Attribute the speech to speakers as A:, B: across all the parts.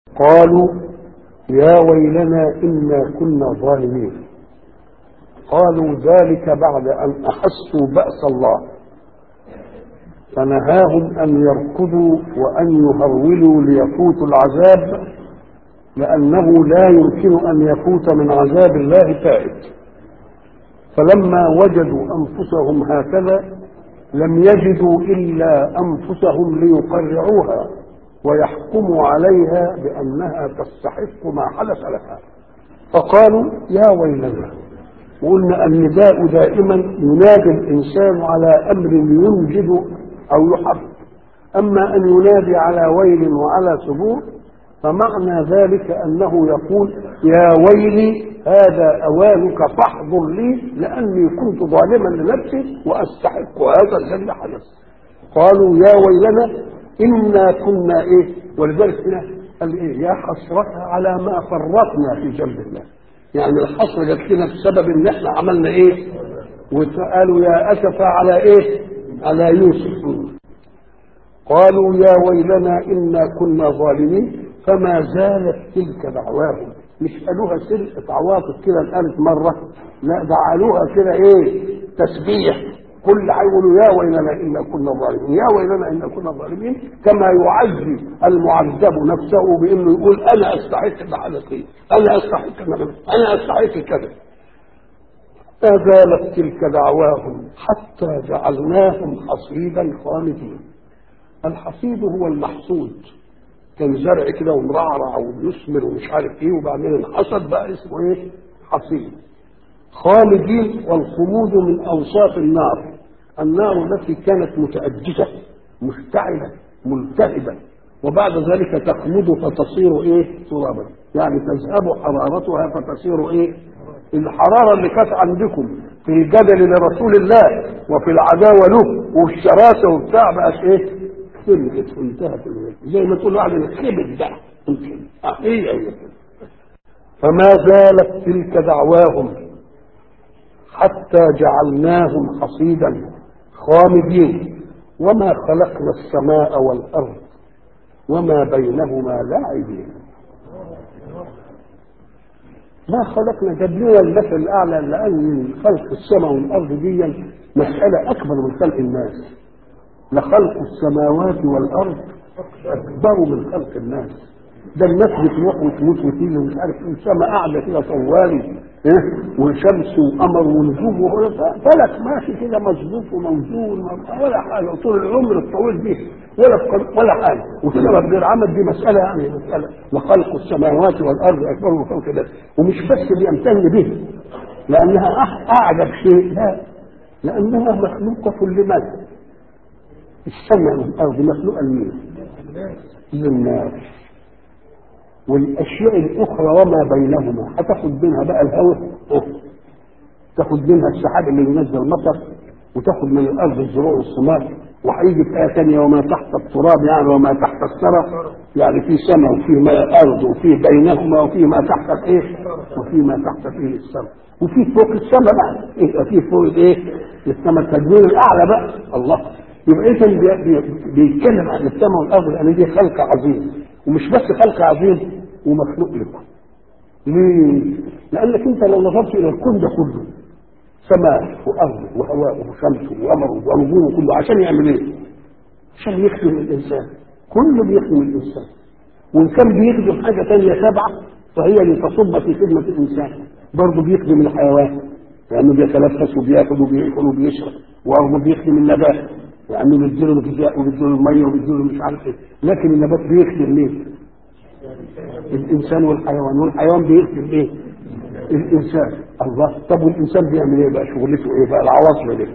A: قالوا يا ويلنا إنا كنا ظالمين قالوا ذلك بعد أن أحسوا بأس الله فنهاهم أن يركضوا وأن يهرولوا ليفوتوا العذاب لأنه لا يمكن أن يفوت من عذاب الله فائت فلما وجدوا أنفسهم هكذا لم يجدوا إلا أنفسهم ليقرعوها ويحكموا عليها بأنها تستحق ما حدث لها فقالوا يا ويلنا وقلنا النداء دائما ينادي الإنسان على أمر ينجد أو يحب أما أن ينادي على ويل وعلى سبور فمعنى ذلك أنه يقول يا ويلي هذا أوانك فاحضر لي لأني كنت ظالما لنفسي وأستحق هذا الذي حدث قالوا يا ويلنا إنا كنا إيه ولذلك هنا قال إيه يا حسرة على ما فرطنا في جنب الله يعني الحسرة جت لنا بسبب إن إحنا عملنا إيه وقالوا يا أسف على إيه على يوسف قالوا يا ويلنا إنا كنا ظالمين فما زالت تلك دعواهم مش قالوها سرقة عواطف كده اتقالت مرة لا جعلوها كده ايه تسبيح كل هيقولوا يا ويلنا انا كنا ظالمين يا ويلنا انا كنا ظالمين كما يعزي المعذب نفسه بانه يقول انا استحق اللي حدث لي انا استحق انا استحق كذا ما زالت تلك دعواهم حتى جعلناهم حصيدا خامدين الحصيد هو المحصود كان زرع كده ومرعرع وبيثمر ومش عارف ايه وبعدين الحصد بقى اسمه ايه؟ حصيد. خالدين والخمود من اوصاف النار. النار التي كانت متأججة مشتعلة ملتهبة وبعد ذلك تخمد فتصير ايه؟ ترابا. يعني تذهب حرارتها فتصير ايه؟ الحرارة اللي كانت عندكم في الجدل لرسول الله وفي العداوة له والشراسة وبتاع بقت ايه؟ خلقت وانتهت زي ما تقول على الخبز ده اه هي هي فما زالت تلك دعواهم حتى جعلناهم حصيدا خامدين وما خلقنا السماء والارض وما بينهما لاعبين ما خلقنا جاب لنا المثل الاعلى لان خلق السماء والارض دي مساله اكبر من خلق الناس لخلق السماوات والارض اكبر من خلق الناس ده الناس بتروح وتموت وتيجي ومش عارف ايه السماء قاعده كده طوالي ايه وشمس وقمر ونجوم فلك ماشي كده مظبوط وموزون ولا حاجه طول العمر الطويل دي ولا ولا حاجه وكده غير عمل دي مساله يعني مساله لخلق السماوات والارض اكبر من خلق الناس ومش بس بيمتن به لانها اعجب شيء لا لانها مخلوقه لمن؟ السمع والارض مخلوقه لمين؟ للناس والاشياء الاخرى وما بينهما هتاخد منها بقى الهواء تاخد منها السحاب اللي ينزل المطر وتاخد من الارض الزروع والثمار وهيجي في ايه ثانيه وما تحت التراب يعني وما تحت الثرى يعني في سماء وفي ارض وفي بينهما وفي ما تحت ايه وفي ما تحت فيه السماء وفي فوق السماء بقى ايه في فوق الايه السماء التدوير الاعلى بقى الله يبقى اذا بيتكلم عن السماء والارض لان دي خلق عظيم ومش بس خلق عظيم ومخلوق لكم ليه؟ لانك انت لو نظرت الى الكون ده كله سماء وارض وهواء وشمس وقمر ونجوم كله عشان يعمل ايه؟ عشان يخدم الانسان كله بيخدم الانسان وان كان بيخدم حاجه ثانيه سبعه فهي لتصب في خدمه الانسان برضه بيخدم الحيوان لانه بيتنفس وبياكل وبياكل وبيشرب وارضه بيخدم النبات لانه بيديله الغذاء وبيديله الميه وبيديله مش عارف ايه لكن النبات بيخدم مين؟ الانسان والحيوان والحيوان بيخدم ايه؟ الانسان الله طب والانسان بيعمل ايه بقى شغلته ايه بقى العواصف دي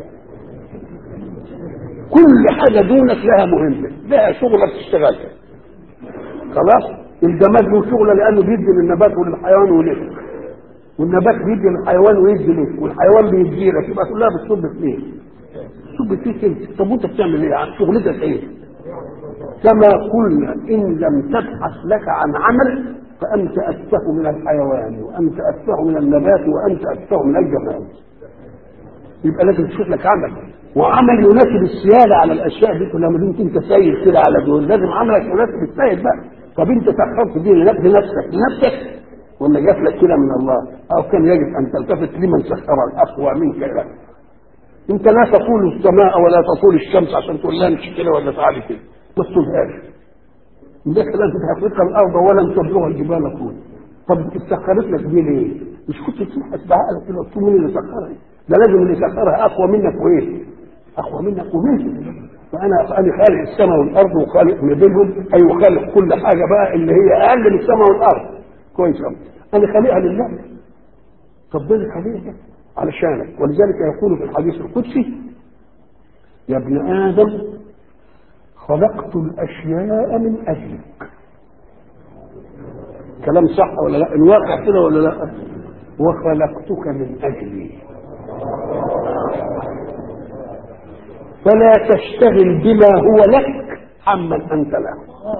A: كل حاجه دونك لها مهمه لها شغله بتشتغلها خلاص الجماد له شغله لانه بيدي للنبات وللحيوان وليه والنبات بيدي للحيوان ويدي ليه والحيوان بيدي لك يبقى كلها بتصب في ايه؟ تصب فيك انت طب وانت بتعمل ايه؟ شغلتك ايه؟ كما قلنا ان لم تبحث لك عن عمل فانت اتفه من الحيوان وانت اتفه من النبات وانت اتفه من الجماد يبقى لازم تشوف لك عمل وعمل يناسب السياده على الاشياء دي كلها ما دمت انت ساير كده على دول لازم عملك يناسب السيد بقى طب انت سخرت دي لنفس نفسك لنفسك ولا جات لك كده من الله او كان يجب ان تلتفت لمن سخر الاقوى منك لك انت لا تقول السماء ولا تقول الشمس عشان تقول لها مش كده ولا تعالي كده ما تقولهاش لك لن تحقق الارض ولن تبلغ الجبال طول طب سخرت لك دي ليه؟ مش كنت تروح اتبعها لك كده وتقول مين اللي سخرها؟ ده لازم اللي سخرها اقوى منك وايه؟ اقوى منك ومنك فانا انا خالق السماء والارض وخالق ما بينهم اي وخالق كل حاجه بقى اللي هي اقل من السماء والارض كويس قوي انا خالقها لله طب ده اللي خالقها علشانك ولذلك يقول في الحديث القدسي يا ابن ادم خلقت الاشياء من اجلك كلام صح ولا لا الواقع كده ولا لا وخلقتك من اجلي فلا تشتغل بما هو لك عمن انت له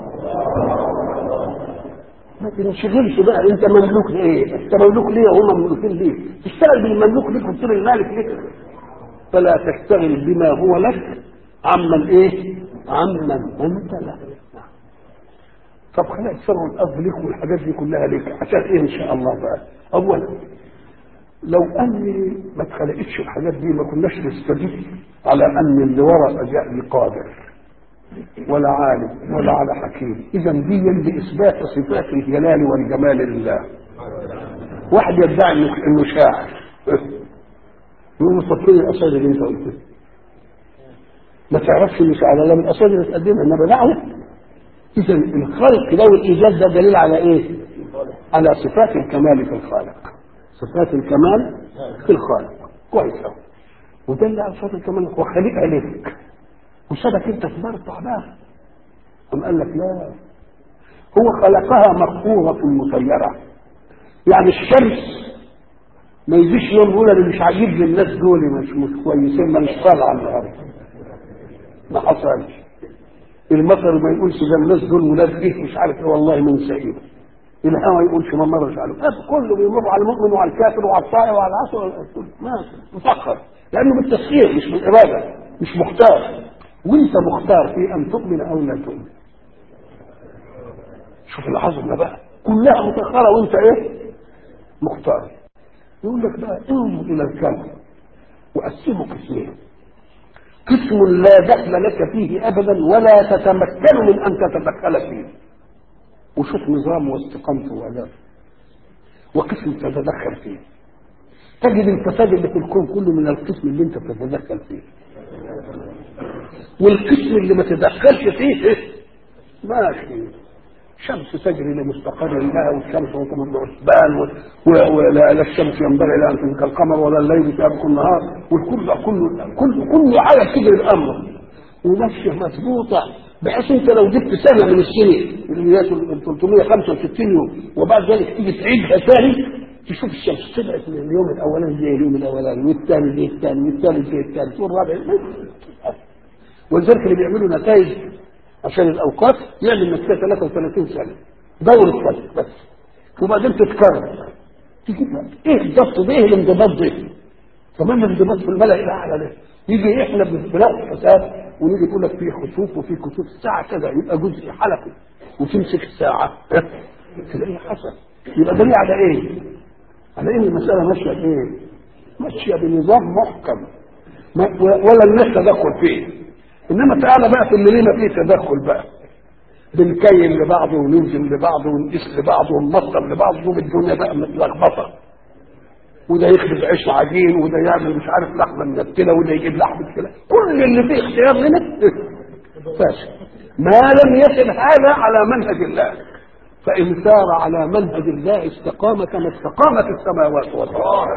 A: ما تنشغلش بقى انت مملوك لايه انت مملوك ليه وهم مملوكين ليه تشتغل بالمملوك ليك وتصير المالك ليك فلا تشتغل بما هو لك عمن ايه عمن انت له طب خلينا السماء والارض ليك والحاجات دي كلها ليك عشان ايه ان شاء الله بقى اولا لو اني ما اتخلقتش الحاجات دي ما كناش نستدل على ان اللي ورا جاء قادر ولا عالم ولا على حكيم اذا دي باثبات صفات الجلال والجمال لله واحد يدعي انه انه شاعر يقول له طب فين الاسئله اللي انت قلتها ما تعرفش ان شاعر لا من الاسئله اللي تقدمها انما دعوه اذا الخلق ده والايجاد ده دليل على ايه على صفات الكمال في الخالق صفات الكمال في الخالق كويس قوي ودل على صفات الكمال هو خالقها لك وسابك انت تبرطع بقى قام قال لك لا هو خلقها مقهورة مسيرة يعني الشمس ما يجيش يوم يقول انا مش عاجبني الناس دول مش مش كويسين ما مش طالعه النهارده ما حصلش المطر ما يقولش ده الناس دول ولاد ايه مش عارف ايه والله من سعيد الهوى يقولش ما مرش عليه بس كله بيمر على المؤمن وعلى الكافر وعلى الطائع وعلى العصر ما مسخر لانه بالتسخير مش بالاراده مش مختار وانت مختار في ان تؤمن او لا تؤمن شوف العظمه بقى كلها مسخره وانت ايه مختار يقول لك بقى انظر الى الكون وقسمه قسمين قسم لا دخل لك فيه ابدا ولا تتمكن من ان تتدخل فيه وشوف نظامه واستقامته وادابه وقسم تتدخل فيه تجد الفساد اللي في الكون كله من القسم اللي انت بتتدخل فيه والقسم اللي ما تدخلش فيه ماشي شمس تجري لمستقر لها والشمس وكمان بعثبان ولا لا الشمس ينبغي لها ان تدرك القمر ولا الليل سابق النهار والكل كله كل كل حاجه تجري الامر وماشيه مظبوطه بحيث انت لو جبت سنه من السنين اللي هي 365 يوم وبعد ذلك تيجي تعيدها ثاني تشوف الشمس طلعت من اليوم الاولاني زي اليوم الاولاني والثاني زي الثاني والثالث زي الثالث والرابع ولذلك اللي بيعملوا نتائج عشان الاوقات يعمل نفسها 33 سنه دورة فلك بس وبعدين تتكرر تجيب ايه الضبط ده ايه الانضباط ده كمان الانضباط في الملأ الاعلى ده يجي احنا بناخد حساب ونيجي يقول لك في خسوف وفي كسوف الساعه كذا يبقى جزء حلقي وتمسك الساعه تلاقيه حصل يبقى دليل على ايه؟ على ان المساله ماشيه بايه؟ ماشيه بنظام محكم ولا الناس تدخل فيه انما تعالى بقى في اللي لينا فيه تدخل بقى بنكيل لبعض وننزل لبعض ونقيس لبعض ونمطر لبعض والدنيا بقى متلخبطه وده يخبز عيش عجين وده يعمل مش عارف لحمه منتله وده يجيب لحمه كده كل اللي فيه اختيار لنا فاشل ما لم يصل هذا على منهج الله فإن سار على منهج الله استقام كما استقامت السماوات والأرض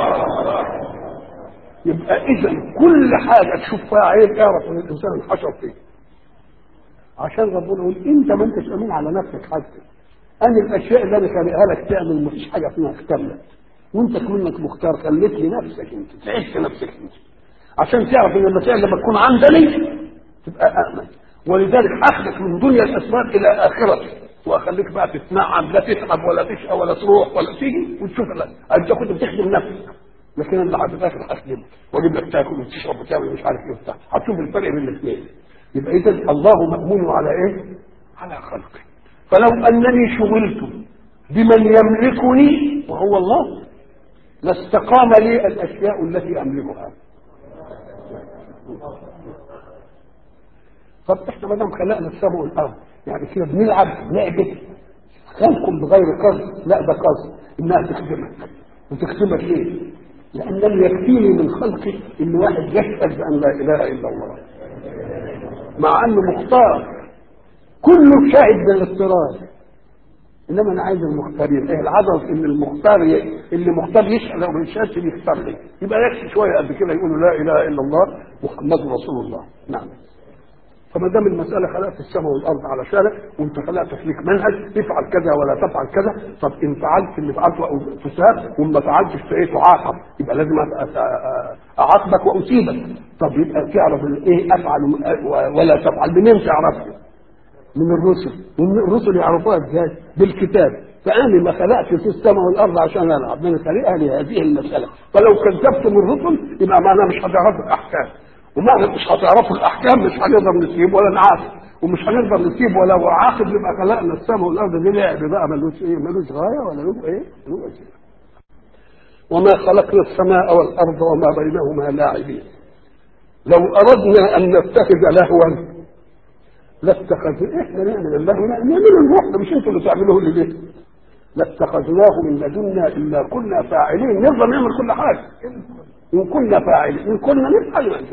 A: يبقى إذا كل حاجة تشوف فيها عيب اعرف إن الإنسان انحشر فيه عشان ربنا يقول أنت ما أنتش أمين على نفسك حتى أنا الأشياء اللي أنا خالقها لك تعمل مفيش حاجة فيها اختلت وأنت منك مختار خليت لنفسك أنت تعيش لنفسك أنت عشان تعرف إن المسائل لما تكون عندني تبقى أأمن ولذلك أخذك من دنيا الأسباب إلى آخرتك واخليك بقى تتنعم لا تتعب ولا تشقى ولا تروح ولا تيجي وتشوف لا انت كنت بتخدم نفسك لكن انا اللي في الاخر هخدمك واجيب لك تاكل وتشرب وتعمل مش عارف ايه وبتاع هتشوف الفرق بين الاثنين يبقى اذا الله مامون على ايه؟ على خلقه فلو انني شغلت بمن يملكني وهو الله لاستقام لي الاشياء التي املكها طب احنا ما دام خلقنا السماء والارض يعني كده بنلعب لعبه خلق بغير قصد لا ده قصد انها تخدمك وتخدمك ليه؟ لان لم يكفيني من خلقي ان واحد يشهد بان لا اله الا الله مع انه مختار كله شاهد بالاضطرار انما انا عايز المختارين ايه العضل ان المختار ي... اللي مختار يشهد لو ما يشهدش بيختار لي يبقى يكفي شويه قد كده يقولوا لا اله الا الله محمد رسول الله نعم فما دام المساله خلقت السماء والارض على شارع وانت خلقت فيك منهج افعل كذا ولا تفعل كذا طب ان فعلت اللي فعلته او تساب وما فعلتش فايه تعاقب يبقى لازم اعاقبك واسيبك طب يبقى تعرف ايه افعل ولا تفعل منين تعرفها؟ من الرسل ومن الرسل يعرفوها ازاي؟ بالكتاب فأنا ما خلقت في السماء والأرض عشان ألعب من خلقها لهذه المسألة فلو كذبت من الرسل يبقى معناها مش هتعرفوا الأحكام وما مش هتعرفوا الأحكام مش هنقدر نسيب ولا نعاقب ومش هنقدر نسيب ولا عاقب يبقى خلقنا السماء والأرض دي لعب بقى ملوش إيه ملوش غاية ولا له إيه له أسئلة وما خلقنا السماء والأرض وما بينهما لاعبين لو أردنا أن نتخذ لهوا لاتخذ احنا نعمل الله نعمل الروح مش انتوا اللي تعملوه اللي ليه لاتخذناه من لدنا الا كنا فاعلين نقدر نعمل كل حاجه ان كنا فاعلين ان كنا نفعل ما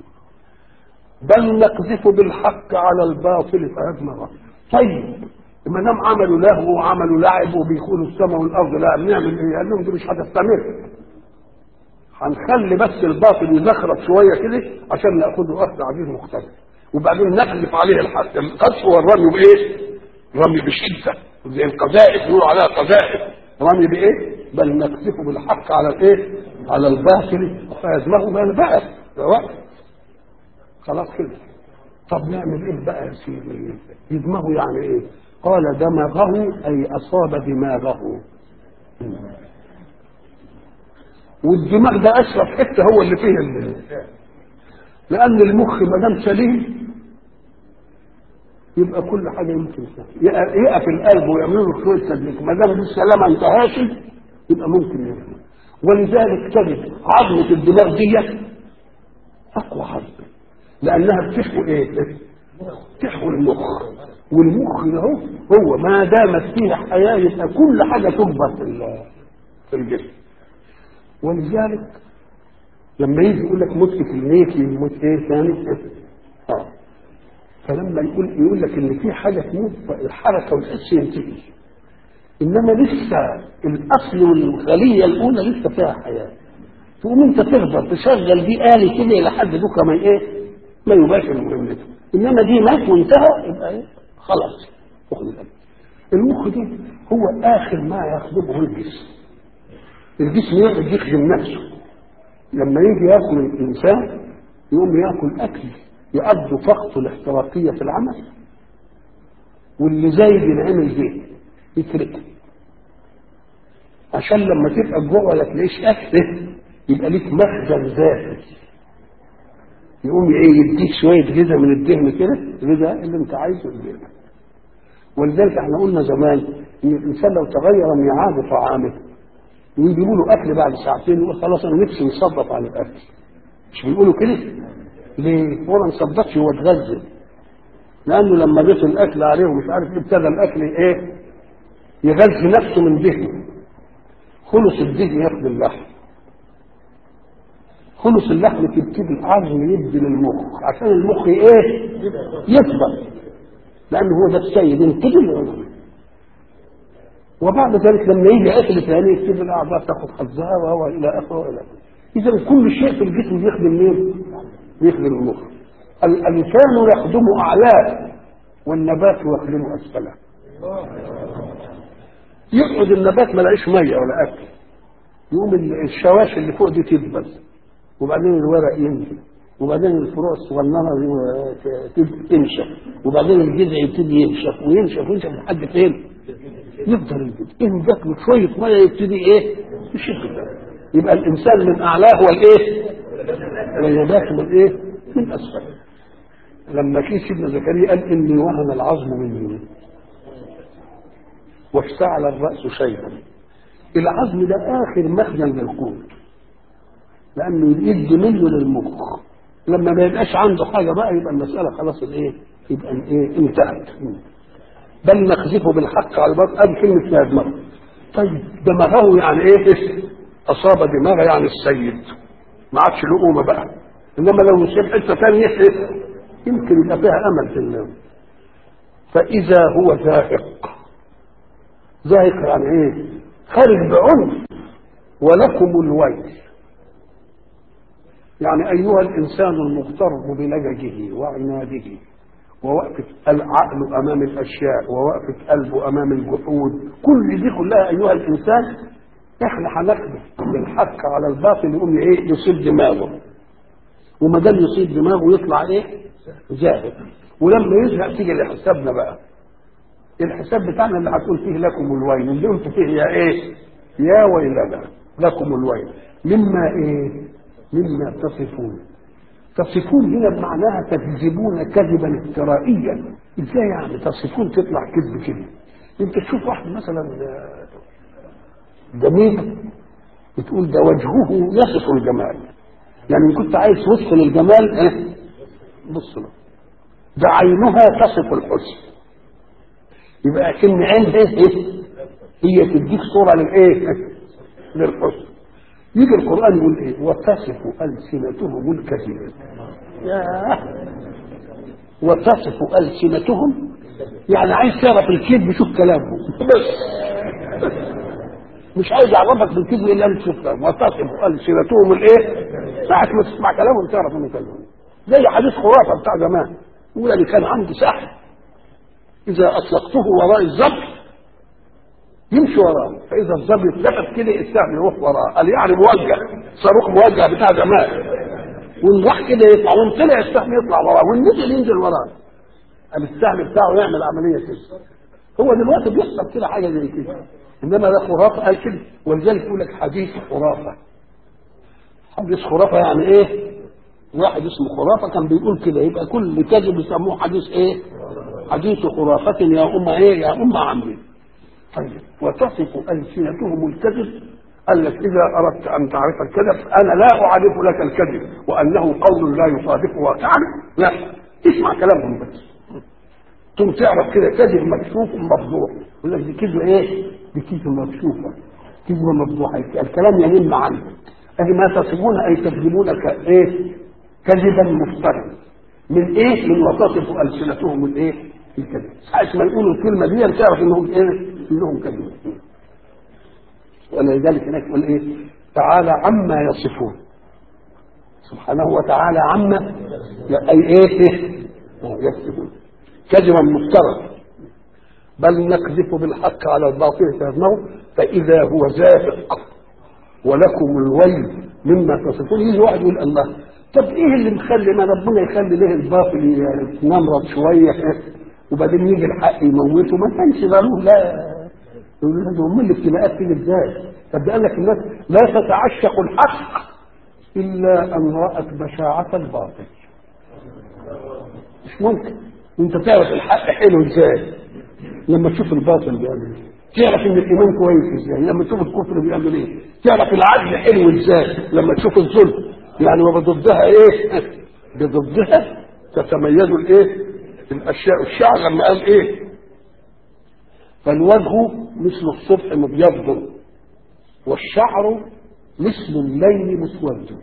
A: بل نقذف بالحق على الباطل فيدمغه طيب ما دام عملوا لهو وعملوا لعب وبيخونوا السماء والارض لا بنعمل ايه؟ قال لهم دي مش هتستمر هنخلي بس الباطل يزخرف شويه كده عشان ناخذه اخذ عزيز مختلف وبعدين نقذف عليه الحق القذف والرمي بايه؟ رمي بشده زي القذائف يقولوا عليها قذائف رمي بايه؟ بل نقذف بالحق على الايه؟ على الباطل فيدمغه ما البعث خلاص كده طب نعمل ايه بقى يا سيدي؟ يدمغه يعني ايه؟ قال دمغه اي اصاب دماغه والدماغ ده اشرف حته هو اللي فيه اللي لان المخ ما دام سليم يبقى كل حاجه يمكن يقف القلب ويعملوا له شويه تدليك ما دام السلامه انتهاش يبقى ممكن يعمل ولذلك تجد عظمه الدماغ دي اقوى عظمه لانها بتحوي ايه؟ بتحوي المخ والمخ ده هو هو ما دامت فيه حياه يبقى كل حاجه تكبر في في الجسم ولذلك لما يجي يقول لك مت في الميت يموت ايه ثاني اه فلما يقول يقول لك ان في حاجه تموت الحركه والحس ينتهي انما لسه الاصل والخليه الاولى لسه فيها حياه تقوم انت تقدر تشغل دي آلي كده لحد بكره ما ايه ما يباشر مهمته انما دي مات وانتهى يبقى ايه خلاص المخ دي هو اخر ما يخدمه الجسم الجسم يقعد يخدم نفسه لما يجي ياكل الانسان يقوم ياكل اكل يقضي طاقته الاحتراقيه في العمل واللي زايد ينعمل بيه يتركه عشان لما تبقى جوه ولا تلاقيش اكل يبقى ليك مخزن ذاتي يقوم ايه يديك شويه غذاء من الدهن كده غذاء اللي انت عايزه يديك ولذلك احنا قلنا زمان ان الانسان لو تغير ميعاد طعامه ويجيبوا له اكل بعد ساعتين يقول خلاص انا نفسي نصدق عن الاكل مش بيقولوا كده ليه هو ما نصدقش هو اتغذى لانه لما جت الاكل عليه ومش عارف ايه ابتدى الاكل ايه يغذي نفسه من دهنه خلص الدهن ياخد اللحم خلص اللحم تبتدي العظم يدي للمخ عشان المخ ايه يكبر لانه هو ده السيد ينتقل وبعد ذلك لما يجي اكل ثاني يبتدي الاعضاء تاخد حظها وهو الى اخره والى اخره اذا كل شيء في الجسم بيخدم مين؟ بيخدم المخ الانسان يخدم اعلاه والنبات يخدم اسفله يقعد النبات ما لاقيش ميه ولا اكل يقوم الشواشي اللي فوق دي تدبل وبعدين الورق ينزل وبعدين الفروع الصغننه تنشف وبعدين الجذع يبتدي ينشف وينشف وينشف لحد فين؟ يفضل الجذع ان جات له شويه ميه يبتدي ايه؟ يشد يبقى الانسان من اعلاه والايه؟ والنبات من ايه؟ من اسفله لما كي سيدنا زكريا قال اني وهن العظم مني واشتعل الرأس شيبا العظم ده آخر مخزن للقوت لأنه يدي منه للمخ لما ما يبقاش عنده حاجة بقى يبقى المسألة خلاص الإيه يبقى إيه انتهت بل نقذفه بالحق على الباطل ادي كلمه فيها دماغ طيب دماغه يعني ايه اصاب دماغه يعني السيد ما عادش له قومه بقى انما لو يصيب حته ثانيه يمكن يبقى فيها امل في النوم فاذا هو زاهق زاهق يعني ايه خارج بعنف ولكم الويل يعني ايها الانسان المغتر بلججه وعناده ووقفة العقل أمام الأشياء ووقفة قلبه أمام الجحود كل دي كلها أيها الإنسان إحنا هنقدر بالحق على الباطل يقوم إيه يصيب دماغه وما دام يصيب دماغه يطلع إيه زاهد ولما يزهق تيجي لحسابنا بقى الحساب بتاعنا اللي هتقول فيه لكم الويل اللي قلت فيه يا إيه يا ويلنا لكم الويل مما إيه مما تصفون تصفون هنا بمعناها تكذبون كذبا افترائيا ازاي يعني تصفون تطلع كذب كده انت تشوف واحد مثلا جميل بتقول ده وجهه يصف الجمال يعني ان كنت عايز وصف للجمال اه بص له ده عينها تصف الحسن يبقى كلمة عين ايه هي تديك صورة للايه للحسن يجي القرآن يقول ايه وتصف ألسنتهم الكذب ياه وتصف ألسنتهم يعني عايز تعرف الكذب شوف كلامهم بس مش عايز اعرفك بالكذب الا انت تشوف كلامهم وتصف ألسنتهم الايه ساعة ما تسمع كلامهم تعرف انه كلامهم زي حديث خرافة بتاع زمان يقول اللي كان عندي سحر إذا أطلقته وراء الزبط يمشي وراه فاذا الظبي اتلفت كده السهم يروح وراه قال يعني موجه صاروخ موجه بتاع زمان ونروح كده يطلع وان طلع السهم يطلع وراه والنزل ينزل وراه قال السهم بتاعه يعمل عمليه كده هو دلوقتي بيحصل كده حاجه زي كده انما ده خرافه قال كده ولذلك يقول لك حديث خرافه حديث خرافه يعني ايه واحد اسمه خرافه كان بيقول كده يبقى كل كذب يسموه حديث ايه حديث خرافه يا ام ايه يا ام عمي طيب وتصف ألسنتهم الكذب قال لك إذا أردت أن تعرف الكذب أنا لا أعرف لك الكذب وأنه قول لا يصادف واقعا لا اسمع كلامهم بس ثم تعرف كده كذب مكشوف مفضوح يقول لك دي كذبة إيه؟ دي كذبة مكشوفة كذبة مفضوحة الكلام ينم عنك أي ما تصفون أي تكذبون إيه؟ كذبا مفترا من إيه؟ من وتصف ألسنتهم الإيه؟ الكذب ساعة ما يقولوا الكلمة دي تعرف إنهم إيه؟ كلهم كذبوا ولذلك هناك يقول ايه تعالى عما يصفون سبحانه وتعالى عما اي ايه, إيه؟ يصفون كذبا مفترى بل نقذف بالحق على الباطل فيظنه فاذا هو زاهق ولكم الويل مما تصفون يجي واحد يقول الله طب ايه اللي مخلي ما ربنا يخلي له الباطل ينمرض شويه وبعدين يجي الحق يموته ما كانش ضروري لا يقول له هم الابتلاءات تيجي ازاي؟ طب قال لك الناس لا تتعشق الحق الا ان رات بشاعه الباطل. مش ممكن انت تعرف الحق حلو ازاي؟ لما تشوف الباطل بيعمل ايه؟ تعرف ان الايمان كويس ازاي؟ لما تشوف الكفر بيعمل ايه؟ تعرف العدل حلو ازاي؟ لما تشوف الظلم يعني وبضدها ايه؟ بضدها تتميز الايه؟ الاشياء الشعر لما قال ايه؟ فالوجه مثل الصبح مبيض والشعر مثل الليل مسود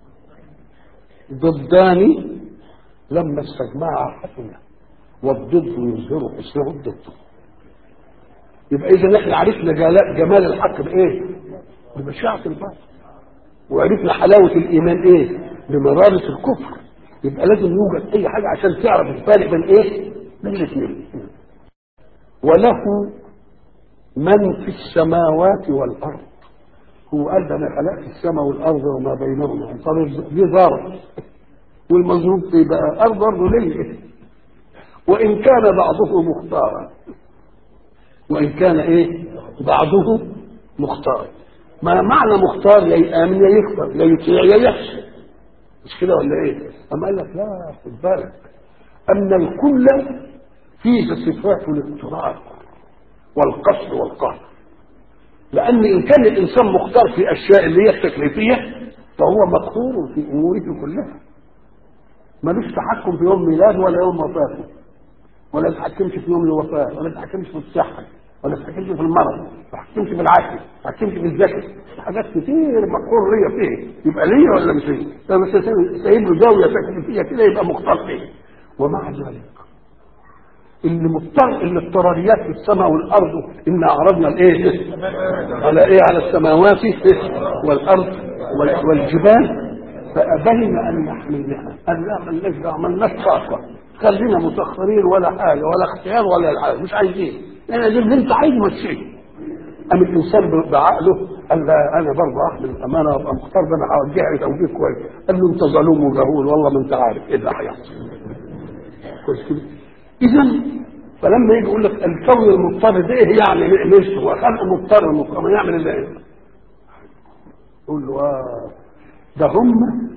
A: ضدان لما استجمعا حسنة والضد يظهر حسنه الضد يبقى اذا احنا عرفنا جمال الحق بايه ببشاعة الباطل وعرفنا حلاوة الايمان ايه بمرارة الكفر يبقى لازم يوجد اي حاجة عشان تعرف الفارق بين ايه بين الاثنين وله من في السماوات والارض هو قال ده انا خلقت السماء والارض وما بينهما طب دي ظرف والمظروف في بقى ارض برضه ليه وان كان بعضه مختارا وان كان ايه بعضه مختار ما معنى مختار يا يامن يا يكفر يا يطيع يا يحسن مش كده ولا ايه اما قال لك لا خد بالك ان الكل فيه صفات الاضطراب والقصر والقهر لأن إن كان الإنسان مختار في أشياء اللي هي التكليفية فهو مقهور في أموره كلها ملوش تحكم في يوم ميلاده ولا يوم وفاته ولا يتحكمش في يوم الوفاة ولا يتحكمش في الصحة ولا يتحكمش في المرض ما يتحكمش في العقل ما يتحكمش في الذكر حاجات كتير مقهور ليا فيه يبقى ليا ولا مش ليا طب بس سايب له زاوية تكليفية كده يبقى مختار فيه ومع ذلك اللي مضطر الاضطراريات في السماء والارض ان اعرضنا الايه على ايه على السماوات والارض وال- والجبال فابين ان يحملنها قال لا مالناش دعوه مالناش طاقه خلينا مسخرين ولا حاجه ولا اختيار ولا حاجه مش عايزين انا دي اللي انت عايزه مشيه قام الانسان ب- بعقله قال لا انا برضه احمل الامانه وابقى مختار ده انا هوجهها توجيه كويس قال له انت ظلوم وجهول والله ما انت عارف ايه اللي هيحصل كويس كده اذا فلما يجي يقول لك الكون المضطر ده ايه يعني مش هو خلق مضطر مضطر ما يعمل الا ايه يقول له آه ده هم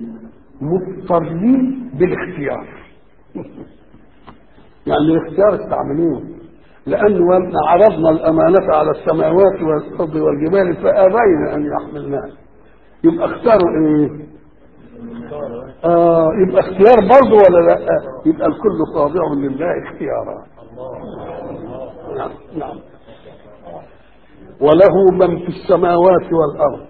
A: مضطرين بالاختيار يعني الاختيار استعملوه لأن عرضنا الأمانة على السماوات والأرض والجبال فأبين أن يحملناها يبقى اختاروا إيه؟ آه يبقى اختيار برضه ولا لا؟ يبقى الكل خاضع لله اختيارا. نعم نعم. وله من في السماوات والأرض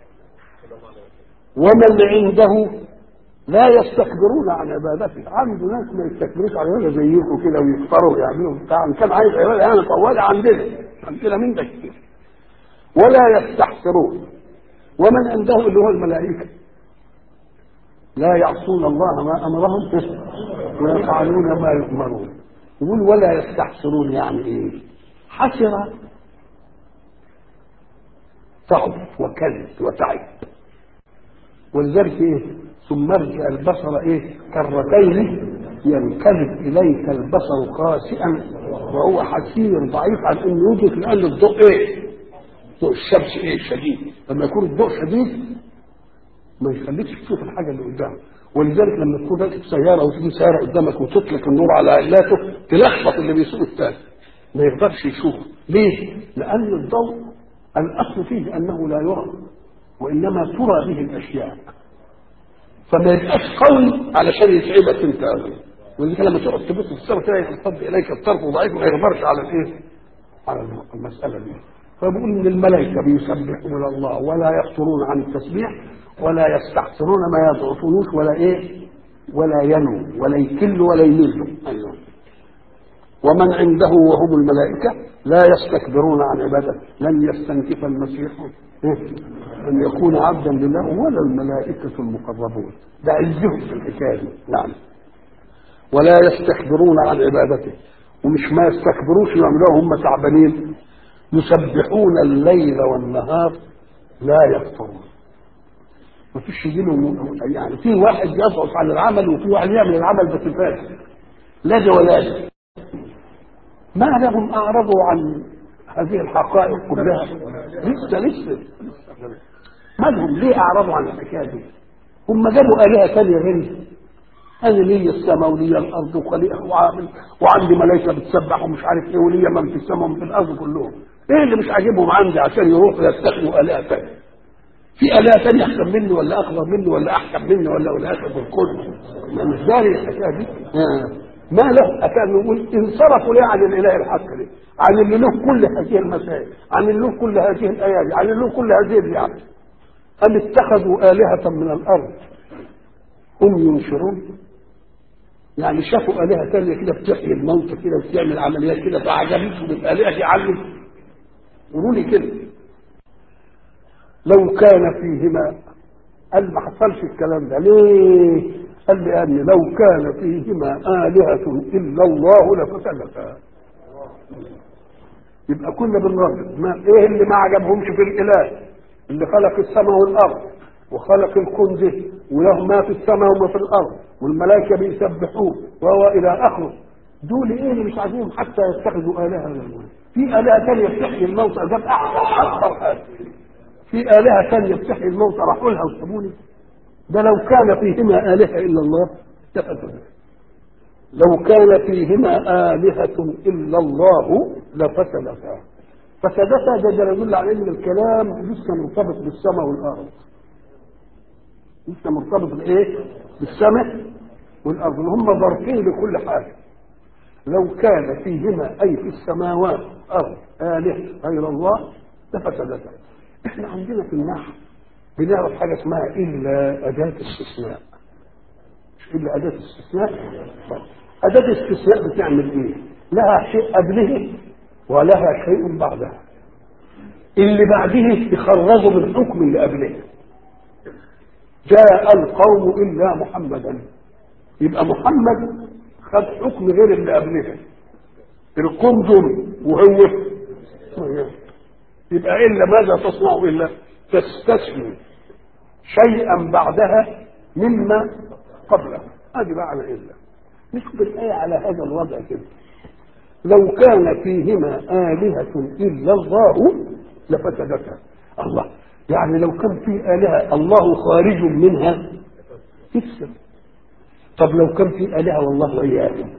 A: ومن عنده لا يستكبرون عن عبادته عنده ناس ما يستكبروش عن عبادته زيكم كده ويكفروا ويعملوا بتاع ان كان عايز عباده انا طوالي عندنا عندنا من ده كتير ولا يستحسرون ومن عنده اللي هو الملائكه لا يعصون الله ما امرهم ويفعلون ما يؤمرون يقول ولا يستحسرون يعني ايه حسر تعب وكذب وتعب ولذلك ايه ثم ارجع البصر ايه كرتين ينقلب اليك البصر خاسئا وهو حسير ضعيف عن انه يدرك لان الضوء ايه ضوء الشمس ايه شديد لما يكون الضوء شديد ما يخليكش تشوف الحاجه اللي قدامك ولذلك لما تكون راكب سياره وتيجي سياره قدامك وتطلق النور على علاته تلخبط اللي بيسوق الثاني ما يقدرش يشوفه ليه؟ لان الضوء الاصل فيه انه لا يرى وانما ترى به الاشياء فما يبقاش قوي علشان يتعبك انت ابدا ولذلك لما تقعد تبص في السماء تلاقي ينفض اليك الطرف ضعيف ما يقدرش على الايه؟ على المساله دي فبقول ان الملائكه بيسبحون الله ولا يفترون عن التسبيح ولا يستحسرون ما يضعفونوش ولا ايه؟ ولا ينو ولا يكل ولا يمل ايوه ومن عنده وهم الملائكة لا يستكبرون عن عبادته لن يستنكف المسيح أن يكون عبدا لله ولا الملائكة المقربون ده عزهم في الحكاية دي نعم ولا يستكبرون عن عبادته ومش ما يستكبروش يعملوها هم تعبانين يسبحون الليل والنهار لا يفترون ما فيش يجيله يعني في واحد يضعف عن العمل وفي واحد يعمل العمل بس فاسد لا ده ولا ده ما لهم أعرضوا عن هذه الحقائق كلها لسه لسه ما لهم ليه أعرضوا عن الحكاية دي هم جابوا آلهة ثانية غيري أنا لي السماء ولي الأرض وخليقة وعامل وعندي ملائكة بتسبح ومش عارف إيه ولي من في السماء ومن في الأرض كلهم إيه اللي مش عاجبهم عندي عشان يروحوا يستخدموا آلهة ثانية في آلهة ثانية أحسن مني ولا أخبر مني ولا أحكم مني ولا ولا أشرف في الكل ما مش داري الحكاية دي آه. ما له أكان يقول انصرفوا ليه عن الإله الحق ليه عن اللي له كل هذه المسائل عن اللي له كل هذه الآيات عن اللي له كل هذه النعم أم اتخذوا آلهة من الأرض هم ينشرون يعني شافوا آلهة ثانية كده بتحيي الموتى كده وبتعمل عمليات كده فعجبتهم الآلهة دي عنهم قولوا لي كده لو كان فيهما قال ما حصلش الكلام ده ليه؟ قال لأن لو كان فيهما آلهة إلا الله لفسدتا يبقى كنا بنردد ما ايه اللي ما عجبهمش في الاله اللي خلق السماء والارض وخلق الكون ده وله ما في السماء وما في الارض والملائكه بيسبحوه وهو الى اخره دول ايه اللي مش عايزين حتى يتخذوا الهه من في الهه ثانيه بتحيي الموتى ده احسن اكثر حاجه في الهه ثانيه بتحيي الموتى راحوا لها وسابوني ده لو كان فيهما الهه الا الله اتخذوا لو كان فيهما آلهة إلا الله لفسدتا فسدتا ده ده يدل على ان الكلام لسه مرتبط بالسماء والارض لسه مرتبط بايه بالسماء والارض اللي هم ظرفين لكل حاجه لو كان فيهما اي في السماوات ارض الهه غير الله لفسدتا احنا عندنا في النحو بنعرف حاجه اسمها الا اداه استثناء مش الا اداه استثناء طيب. اداه الاستثناء بتعمل ايه لها شيء قبله ولها شيء بعدها اللي بعده يخرجوا بالحكم اللي قبله جاء القوم الا محمدا يبقى محمد خد حكم غير اللي قبله القوم دول وهو يبقى الا ماذا تصنع الا تستثني شيئا بعدها مما قبله هذه معنى الا نشوف الايه على هذا الوضع كده لو كان فيهما آلهة إلا الله لفسدتا الله يعني لو كان في آلهة الله خارج منها تفسد طب لو كان في آلهة والله وياهم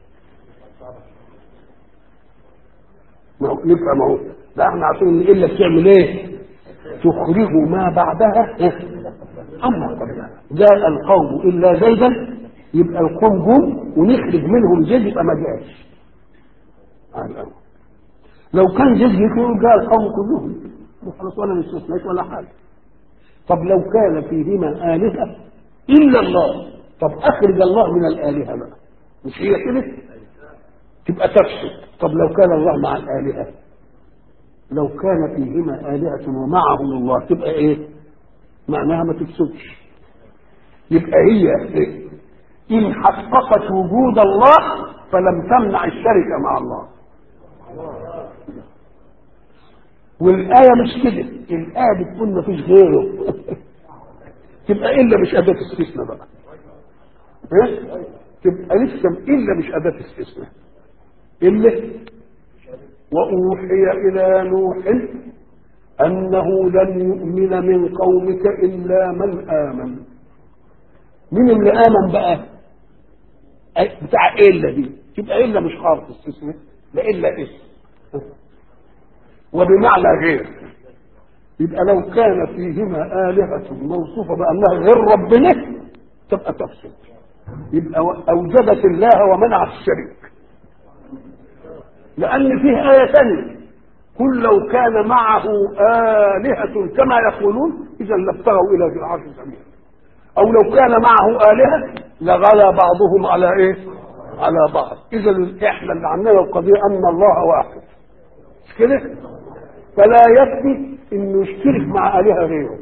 A: ما هو يبقى ما هو ده احنا عارفين ان الا بتعمل ايه؟ تخرج ما بعدها اما قبلها جاء القوم الا زيدا يبقى القوم جم ونخرج منهم زيد يبقى ما جاش لو كان زيد يكون جاء القوم كلهم خلاص ولا استثنيت ولا حاجه طب لو كان فيهما آلهة إلا الله طب أخرج الله من الآلهة بقى مش هي كده تبقى تفسد طب لو كان الله مع الآلهة لو كان فيهما آلهة ومعهم الله تبقى إيه معناها ما تفسدش يبقى هي إن حققت وجود الله فلم تمنع الشركة مع الله والآية مش كده الآية بتقول ما فيش غيره تبقى إلا مش أداة استثناء بقى إيه؟ تبقى لسه إلا مش أداة استثناء إلا وأوحي إلى نوح أنه لن يؤمن من قومك إلا من آمن مين اللي آمن بقى بتاع إلا دي تبقى إلا مش حرف استثناء لا إلا اسم وبمعنى غير يبقى لو كان فيهما آلهة موصوفة بأنها غير ربنا تبقى تفسد يبقى أوجبت الله ومنعت الشريك لأن فيه آية ثانية قل لو كان معه آلهة كما يقولون إذا لابتغوا إلى ذي العرش سبيلا أو لو كان معه آلهة لغلا بعضهم على إيه؟ على بعض إذا إحنا اللي عندنا القضية أن الله واحد مش كده؟ فلا يكفي انه يشترك مع الهه غيره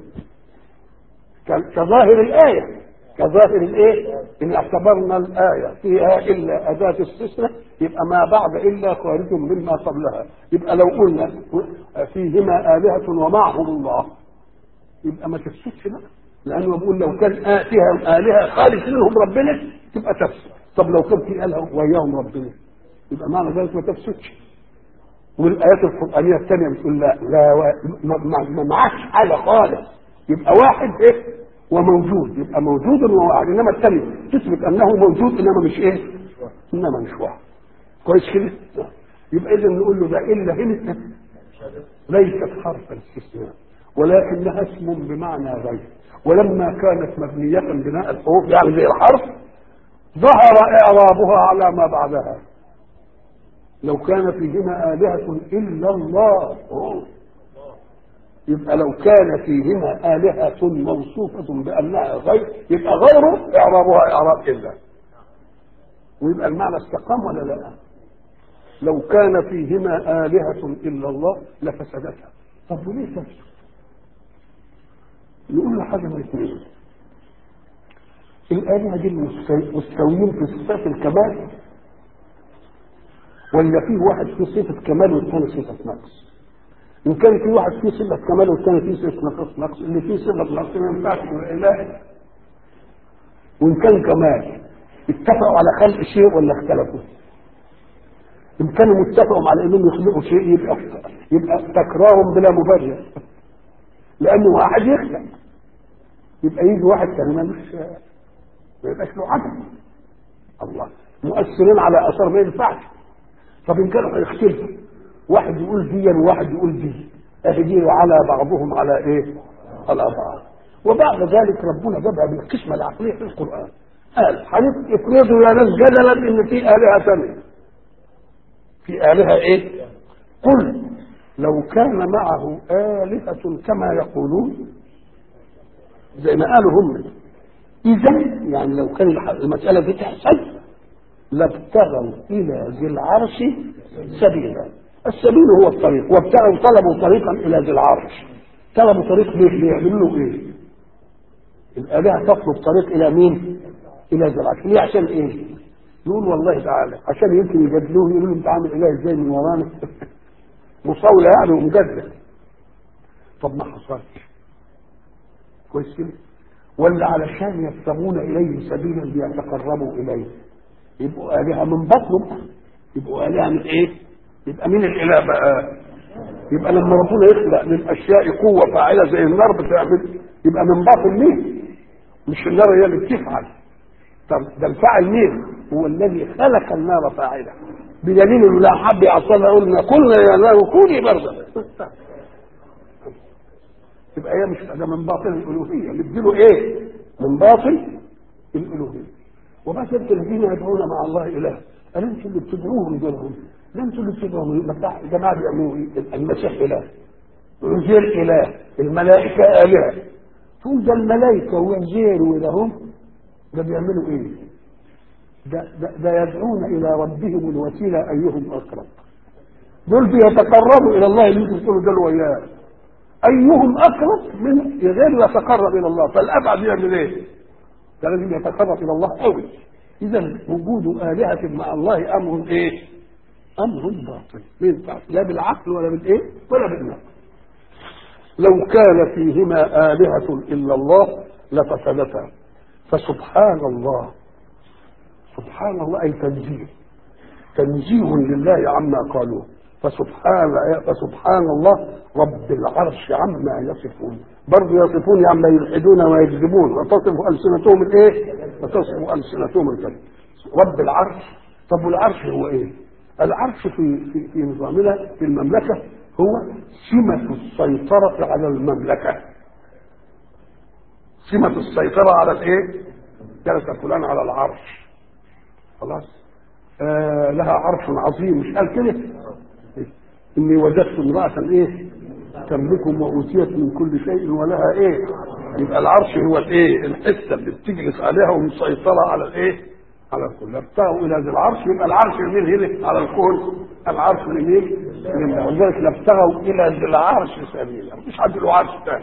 A: كظاهر الايه كظاهر الايه ان اعتبرنا الايه فيها الا اداه استثناء يبقى ما بعد الا خارج مما قبلها يبقى لو قلنا فيهما الهه ومعهم الله يبقى ما تفسدش بقى لانه بيقول لو كان فيها الهه خالص منهم ربنا تبقى تفسد طب لو كان في الهه وياهم ربنا يبقى معنى ذلك ما تفسدش والايات القرانيه الثانيه بتقول لا لا ما, ما, ما معكش حاجه خالص يبقى واحد ايه وموجود يبقى موجود وواحد انما الثاني تثبت انه موجود انما مش ايه انما مش واحد كويس كده يبقى اذا نقول له ده الا هنا ليست حرف الاستثناء ولكنها اسم بمعنى غير ولما كانت مبنية بناء الحروف يعني زي الحرف ظهر إعرابها على ما بعدها لو كان فيهما آلهة إلا الله يبقى لو كان فيهما آلهة موصوفة بأنها غير يبقى غيره إعرابها إعراب إلا ويبقى المعنى استقام ولا لا؟ لو كان فيهما آلهة إلا الله لفسدتها طب وليه تفسد؟ نقول له حاجة من اثنين الآلهة دي مستويين في صفات الكمال ولا في واحد فيه صفة كمال والثاني صفة نقص إن كان في واحد فيه صفة كمال والثاني فيه صفة نقص نقص اللي فيه صفة نقص ما ينفعش الإله وإن كان كمال اتفقوا على خلق شيء ولا اختلفوا إن كانوا متفقوا على إنهم يخلقوا شيء يبقى يبقى تكرارهم بلا مبرر لأنه واحد يخلق يبقى يجي واحد ثاني مش ما يبقاش له عدم الله مؤثرين على اثار ما ينفعش طب ان كانوا هيختلفوا واحد يقول دي وواحد يقول دي اهديوا على بعضهم على ايه؟ على بعض وبعد ذلك ربنا جابها بالقسمه العقليه في القران قال افرضوا يا ناس جدلا ان في الهه ثانيه في الهه ايه؟ قل لو كان معه آلهة كما يقولون زي ما قالوا هم إذا يعني لو كان المسألة دي تحصل لابتغوا إلى ذي العرش سبيلا السبيل هو الطريق وابتغوا طلبوا طريقا إلى ذي العرش طلبوا طريق ليه ليعملوا له إيه الآلهة تطلب طريق إلى مين إلى ذي العرش ليه عشان إيه يقول والله تعالى عشان يمكن يجادلوه يقولوا انت عامل اله ازاي من ورانا مصاولة يعني ومجدد طب ما حصلش كويس كده ولا علشان يبتغون اليه سبيلا ليتقربوا اليه يبقوا الهه من بطنه يبقوا الهه من ايه؟ يبقى مين الاله بقى؟ يبقى لما ربنا يخلق للاشياء قوه فاعله زي النار بتعمل يبقى من باطن مين؟ مش النار هي اللي بتفعل طب ده الفاعل مين؟ هو الذي خلق النار فاعله بدليل انه لا حب يعصبها قلنا قلنا يا نار كوني بردا يبقى هي مش ده من باطن الالوهيه نديله ايه؟ من باطن الالوهيه وما كنت الذين يدعون مع الله اله قال انتوا اللي بتدعوهم دولهم لا انتوا اللي بتدعوهم بتاع الجماعه بيعملوا ايه؟ المسيح اله عزير اله الملائكه الهه تقول ده الملائكه وعزير ولهم ده بيعملوا ايه؟ ده, ده, ده يدعون الى ربهم الوسيله ايهم اقرب دول بيتقربوا الى الله اللي انتم بتقولوا دول وياه ايهم اقرب من غير يتقرب الى الله فالابعد يعمل ايه؟ ده لازم يتقرب الى الله قوي اذا وجود الهه مع الله امر ايه؟ امر باطل ما ينفعش لا بالعقل ولا بالايه؟ ولا بالنقل لو كان فيهما آلهة إلا الله لفسدتا فسبحان الله سبحان الله أي تنزيه تنزيه لله عما قالوه فسبحان فسبحان الله رب العرش عما يصفون برضه يصفون عما يلحدون ويكذبون وتصف ألسنتهم الإيه؟ وتصف ألسنتهم الكذب رب العرش طب والعرش هو إيه؟ العرش في في, في نظامنا في المملكة هو سمة السيطرة على المملكة سمة السيطرة على الايه؟ جلس فلان على العرش خلاص آه لها عرش عظيم مش قال كده اني وجدت امرأة ايه تملكهم وأوتيت من كل شيء ولها ايه يبقى العرش هو الايه الحتة اللي بتجلس عليها ومسيطرة على الايه على الكل ابتغوا الى ذي العرش يبقى العرش يميل هنا على الكون العرش يميل لله ولذلك لابتغوا الى ذي العرش سبيلا مفيش حد له عرش ثاني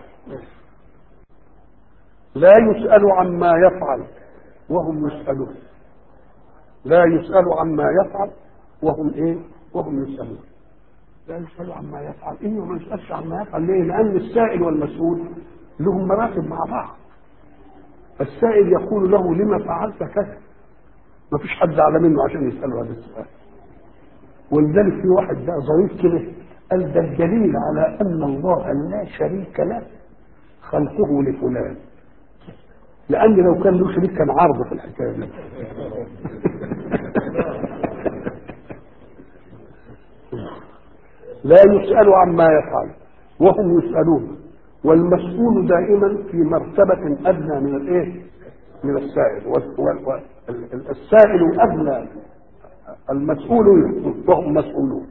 A: لا يسأل عما يفعل وهم يسألون لا يسأل عما يفعل وهم ايه وهم يسألون لا يسأل عما يفعل انه ما يسألش عما يفعل ليه لان السائل والمسؤول لهم مراتب مع بعض السائل يقول له لما فعلت كذا ما فيش حد اعلى منه عشان يساله هذا السؤال ولذلك في واحد بقى ظريف كده قال ده الدليل على ان الله لا شريك له خلقه لفلان لان لو كان له شريك كان عرض في الحكايه دي لا يسأل عما يفعل وهم يسألون والمسؤول دائما في مرتبة أدنى من الإيه؟ من السائل والسائل أدنى المسؤول وهم مسؤولون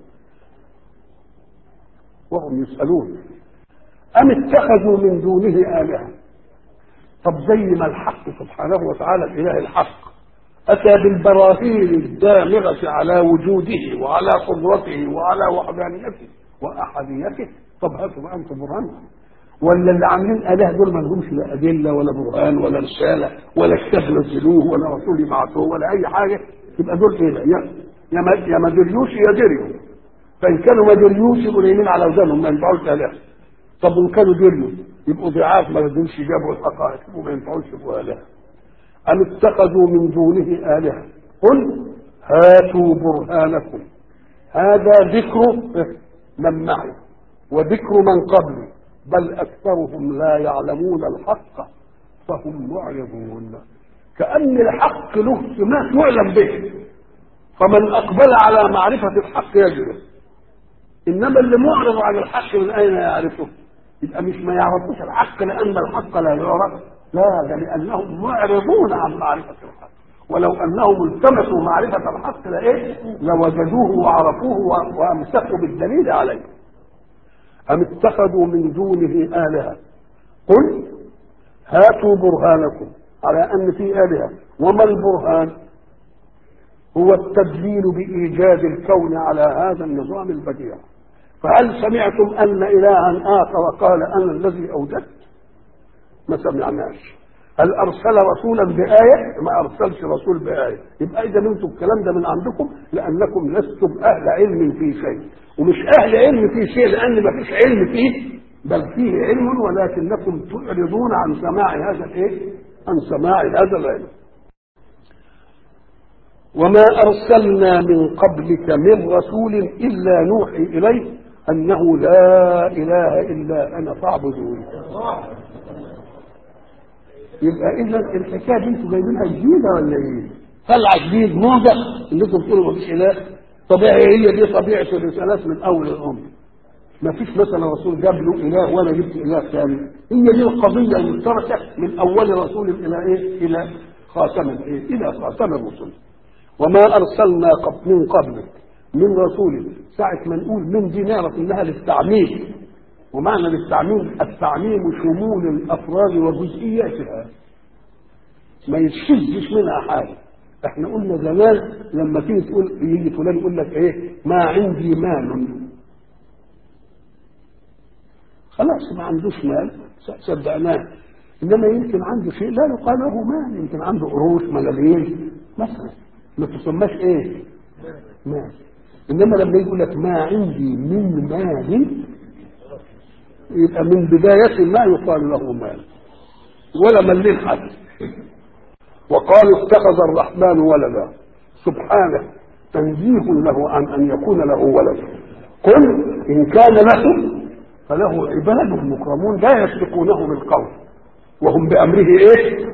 A: وهم يسألون أم اتخذوا من دونه آلهة طب زي ما الحق سبحانه وتعالى الإله الحق أتى بالبراهين الدامغة على وجوده وعلى قدرته وعلى وحدانيته وأحديته طب هاتوا بقى أنتم برهانكم ولا اللي عاملين اله دول ما لهمش لا ادله ولا برهان ولا رساله ولا كتاب نزلوه ولا رسول يبعثوه ولا اي حاجه يبقى دول ايه يا يا ما يا ما دريوش يا دريوا فان كانوا ما دريوش يبقوا نايمين على ودانهم ما ينفعوش اله طب وان كانوا دريوا يبقوا ضعاف ما يقدروش يجابوا الحقائق وما ينفعوش يبقوا اله ام اتخذوا من دونه الهه قل هاتوا برهانكم هذا ذكر من معي وذكر من قبلي بل أكثرهم لا يعلمون الحق فهم معرضون كأن الحق له سمات يعلم به فمن اقبل على معرفه الحق يجده انما اللي معرض عن الحق من اين يعرفه يبقى مش ما يعرفوش الحق لان الحق لا يعرف لا ده لانهم معرضون عن معرفه الحق ولو انهم التمسوا معرفه الحق لايه لوجدوه وعرفوه و- وامسكوا بالدليل عليه ام اتخذوا من دونه الهه قل هاتوا برهانكم على ان في الهه وما البرهان هو التدليل بايجاد الكون على هذا النظام البديع فهل سمعتم ان الها اخر قال انا الذي اوجدت ما سمعناش هل ارسل رسولا بايه ما ارسلش رسول بايه يبقى اذا انتم الكلام ده من عندكم لانكم لستم اهل علم في شيء ومش اهل علم في شيء لان ما فيش علم فيه بل فيه علم ولكنكم تعرضون عن سماع هذا الايه عن سماع هذا العلم وما ارسلنا من قبلك من رسول الا نوحي اليه انه لا اله الا انا فاعبدون يبقى اذا الحكايه دي انتوا جايبينها جديده ولا ايه؟ طلع جديد موجه انكم تقولوا مفيش اله طبيعي هي دي طبيعه الرسالات من اول الامر ما فيش مثلا رسول جاب له اله وانا جبت اله ثاني هي دي القضيه المشتركه من اول رسول الى ايه؟ الى خاتم الايه؟ الى خاتم الرسل وما ارسلنا قبل من قبلك من رسول ساعه ما نقول من دي نعرف انها للتعميم ومعنى للتعميم التعميم شمول الافراد وجزئياتها ما يشدش منها حاجه احنا قلنا زمان لما تيجي تقول يجي فلان يقول لك ايه ما عندي مال خلاص ما عندوش مال صدقناه انما يمكن عنده شيء لا يقال له مال يمكن عنده قروش ملاليم مثلا ما تسماش ايه مال انما لما يقول لك ما عندي من مال يبقى من بداية ما يقال له مال ولا ملين حد وقالوا اتخذ الرحمن ولدا سبحانه تنزيه له عن ان يكون له ولد قل ان كان له فله عباد مكرمون لا يسبقونه بالقول وهم بامره ايه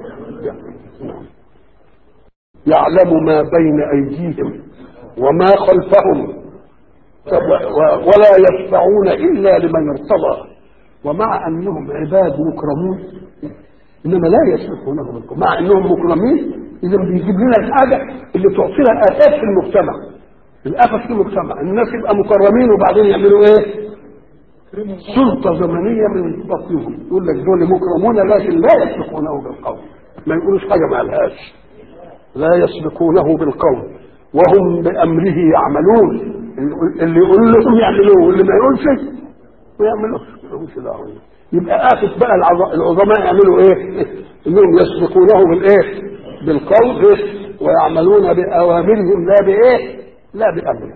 A: يعلم ما بين ايديهم وما خلفهم ولا يشفعون الا لمن ارتضى ومع انهم عباد مكرمون انما لا يسبقونه بالقول مع انهم مكرمين اذا بيجيب لنا الحاجه اللي تعطينا افات في المجتمع الافات في المجتمع الناس يبقى مكرمين وبعدين يعملوا ايه سلطه زمنيه من بطنهم يقول لك دول مكرمون لكن لا يسبقونه بالقول ما يقولوش حاجه ما لهاش لا يسبقونه بالقول وهم بامره يعملون اللي يقول لهم يعملوه واللي ما يقولش ما يعملوش ملهمش دعوه يبقى آفة بقى العظماء يعملوا ايه؟ انهم يسبقونه بالايه؟ بالقول إيه؟ ويعملون باوامرهم لا بايه؟ لا بامره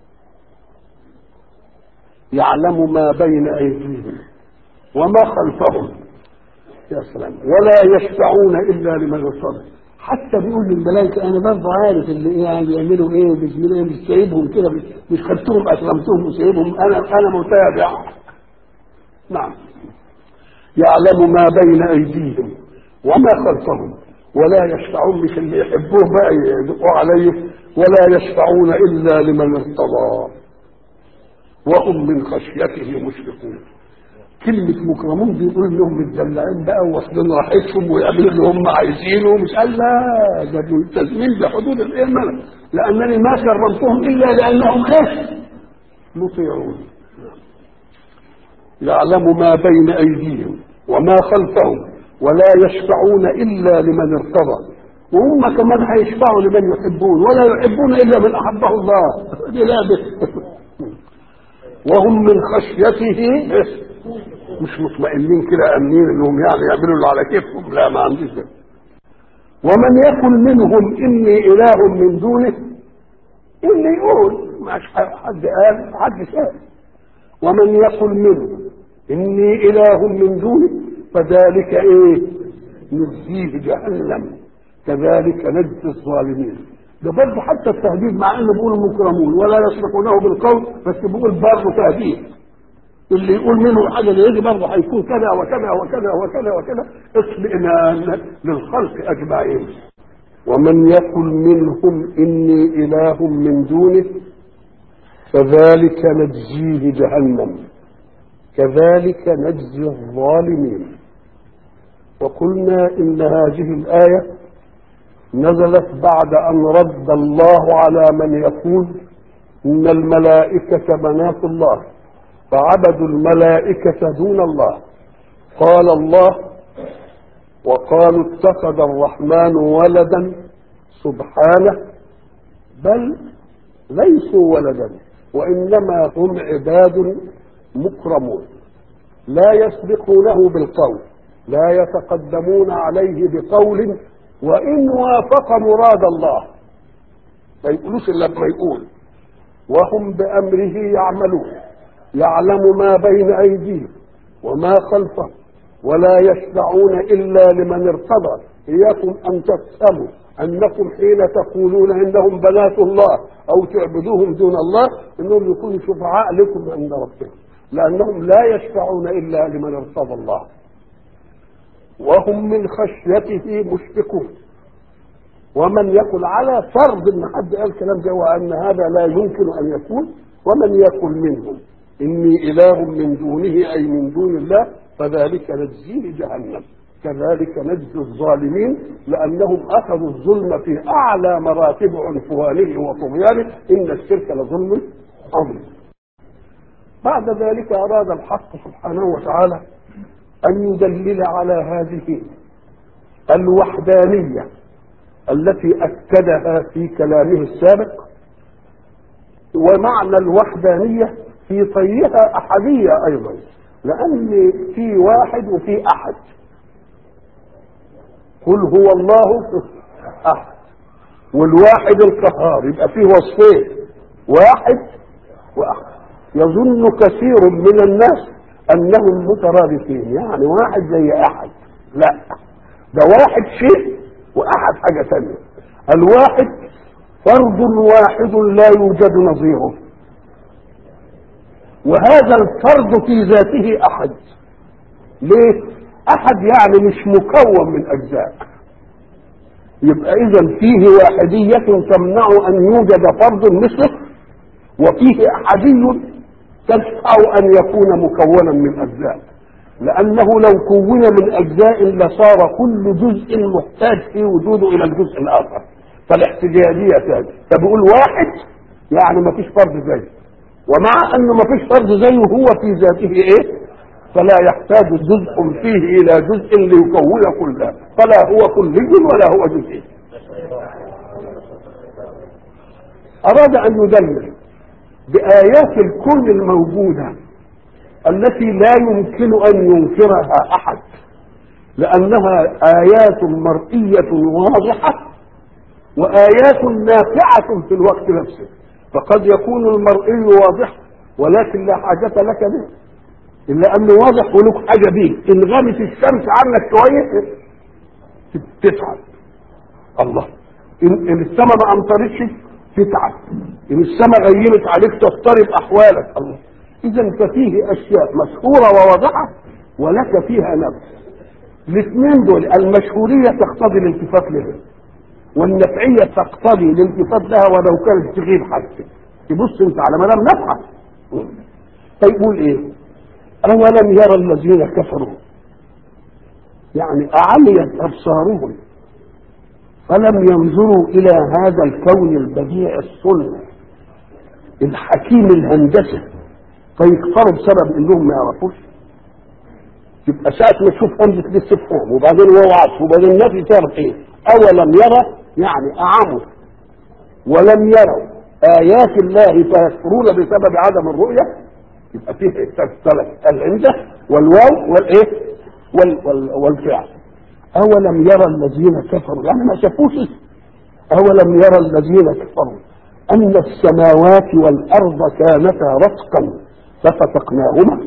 A: يعلم ما بين ايديهم وما خلفهم يا سلام ولا يشفعون الا لمن ارتضى حتى بيقول للملائكه انا برضه عارف اللي ايه يعني بيعملوا ايه وبيعملوا ايه مش سايبهم كده مش خدتهم اكرمتهم وسايبهم انا انا متابع نعم يعلم ما بين ايديهم وما خلفهم ولا يشفعون مش اللي يحبوه بقى يدقوا عليه ولا يشفعون الا لمن ارتضى وهم من خشيته مشفقون كلمة مكرمون بيقول انهم متدلعين بقى واخدين راحتهم ويعملوا اللي هم عايزينه مش قال لا ده ملتزمين بحدود الإيمان لأنني ما كرمتهم إلا لأنهم ايه؟ مطيعون يعلم ما بين أيديهم وما خلفهم ولا يشفعون إلا لمن ارتضى وهم كمان هيشفعوا لمن يحبون ولا يحبون إلا من أحبه الله دي لعبة وهم من خشيته مش مطمئنين كده امنين انهم يعني يعملوا اللي على كيفهم لا ما عنديش ده ومن يقل منهم اني اله من دونه اللي يقول مش حد قال حد شاف ومن يقل منهم اني اله من دونه فذلك ايه نجزيه جهنم كذلك نجزي الظالمين ده برضه حتى التهديد مع انه بيقول مكرمون ولا يسبقونه بالقول بس بيقول برضه تهديد اللي يقول منه حاجه اللي يجي برضه هيكون كذا وكذا وكذا وكذا وكذا اطمئنان للخلق اجمعين ومن يقل منهم إني إله من دونه فذلك نجزيه جهنم كذلك نجزي الظالمين وقلنا إن هذه الآية نزلت بعد أن رد الله على من يقول إن الملائكة بنات الله فعبدوا الملائكة دون الله قال الله وقالوا اتخذ الرحمن ولدا سبحانه بل ليسوا ولدا وإنما هم عباد مكرمون لا يسبقونه بالقول لا يتقدمون عليه بقول وإن وافق مراد الله ما يقولوش إلا ما يقول وهم بأمره يعملون يعلم ما بين أيديهم وما خلفهم ولا يشفعون إلا لمن ارتضى إياكم أن تفهموا أنكم حين تقولون إنهم بنات الله أو تعبدوهم دون الله إنهم يكونوا شفعاء لكم عند ربكم لأنهم لا يشفعون إلا لمن ارتضى الله وهم من خشيته مشفقون ومن يقل على فرض ان حد قال كلام ده وان هذا لا يمكن ان يكون ومن يقل منهم اني اله من دونه اي من دون الله فذلك نجزيه جهنم كذلك نجزي الظالمين لانهم اخذوا الظلم في اعلى مراتب عنفوانه وطغيانه ان الشرك لظلم عظيم بعد ذلك اراد الحق سبحانه وتعالى ان يدلل على هذه الوحدانيه التي اكدها في كلامه السابق ومعنى الوحدانيه في طيها احديه ايضا لان في واحد وفي احد قل هو الله احد والواحد القهار يبقى فيه وصفين واحد واحد يظن كثير من الناس انهم مترادفين يعني واحد زي احد لا ده واحد شيء واحد حاجه ثانيه الواحد فرد واحد لا يوجد نظيره وهذا الفرد في ذاته احد ليه احد يعني مش مكون من اجزاء يبقى اذا فيه واحدية تمنع ان يوجد فرد مثله وفيه احدي تدفع ان يكون مكونا من اجزاء لانه لو كون من اجزاء لصار كل جزء محتاج في وجوده الى الجزء الاخر فالاحتجاجيه تاج فبيقول واحد يعني ما فيش فرد زيه ومع انه ما فيش فرد زيه هو في ذاته ايه فلا يحتاج جزء فيه الى جزء ليكون كله فلا هو كلي ولا هو جزئي اراد ان يدلل بايات الكون الموجوده التي لا يمكن ان ينكرها احد لانها ايات مرئيه واضحه وايات نافعه في الوقت نفسه فقد يكون المرئي واضح ولكن لا حاجه لك به الا انه واضح ولك حاجه بيه ان غابت الشمس عنك شويه تتعب الله ان, إن السماء ما امطرتش تتعب ان السماء غيمت عليك تضطرب احوالك الله اذا ففيه اشياء مشهوره وواضحه ولك فيها نفس الاثنين دول المشهوريه تقتضي الالتفات لها والنفعيه تقتضي الالتفات لها ولو كانت تغيب حتى تبص انت على مدام نفعه فيقول ايه أولم يرى الذين كفروا يعني أعميت أبصارهم فلم ينظروا إلى هذا الكون البديع الصلب الحكيم الهندسة فيكفروا بسبب انهم ما يعرفوش يبقى ساعة ما تشوف همزة الاستفهام وبعدين هو عطف وبعدين النفي تعرف ايه؟ أولم يرى يعني أعموا ولم يروا آيات الله فيكفرون بسبب عدم الرؤية يبقى فيه ثلاث العنده والواو والايه وال وال والفعل اولم يرى الذين كفروا يعني ما شافوش اولم يرى الذين كفروا ان السماوات والارض كانتا رتقا ففتقناهما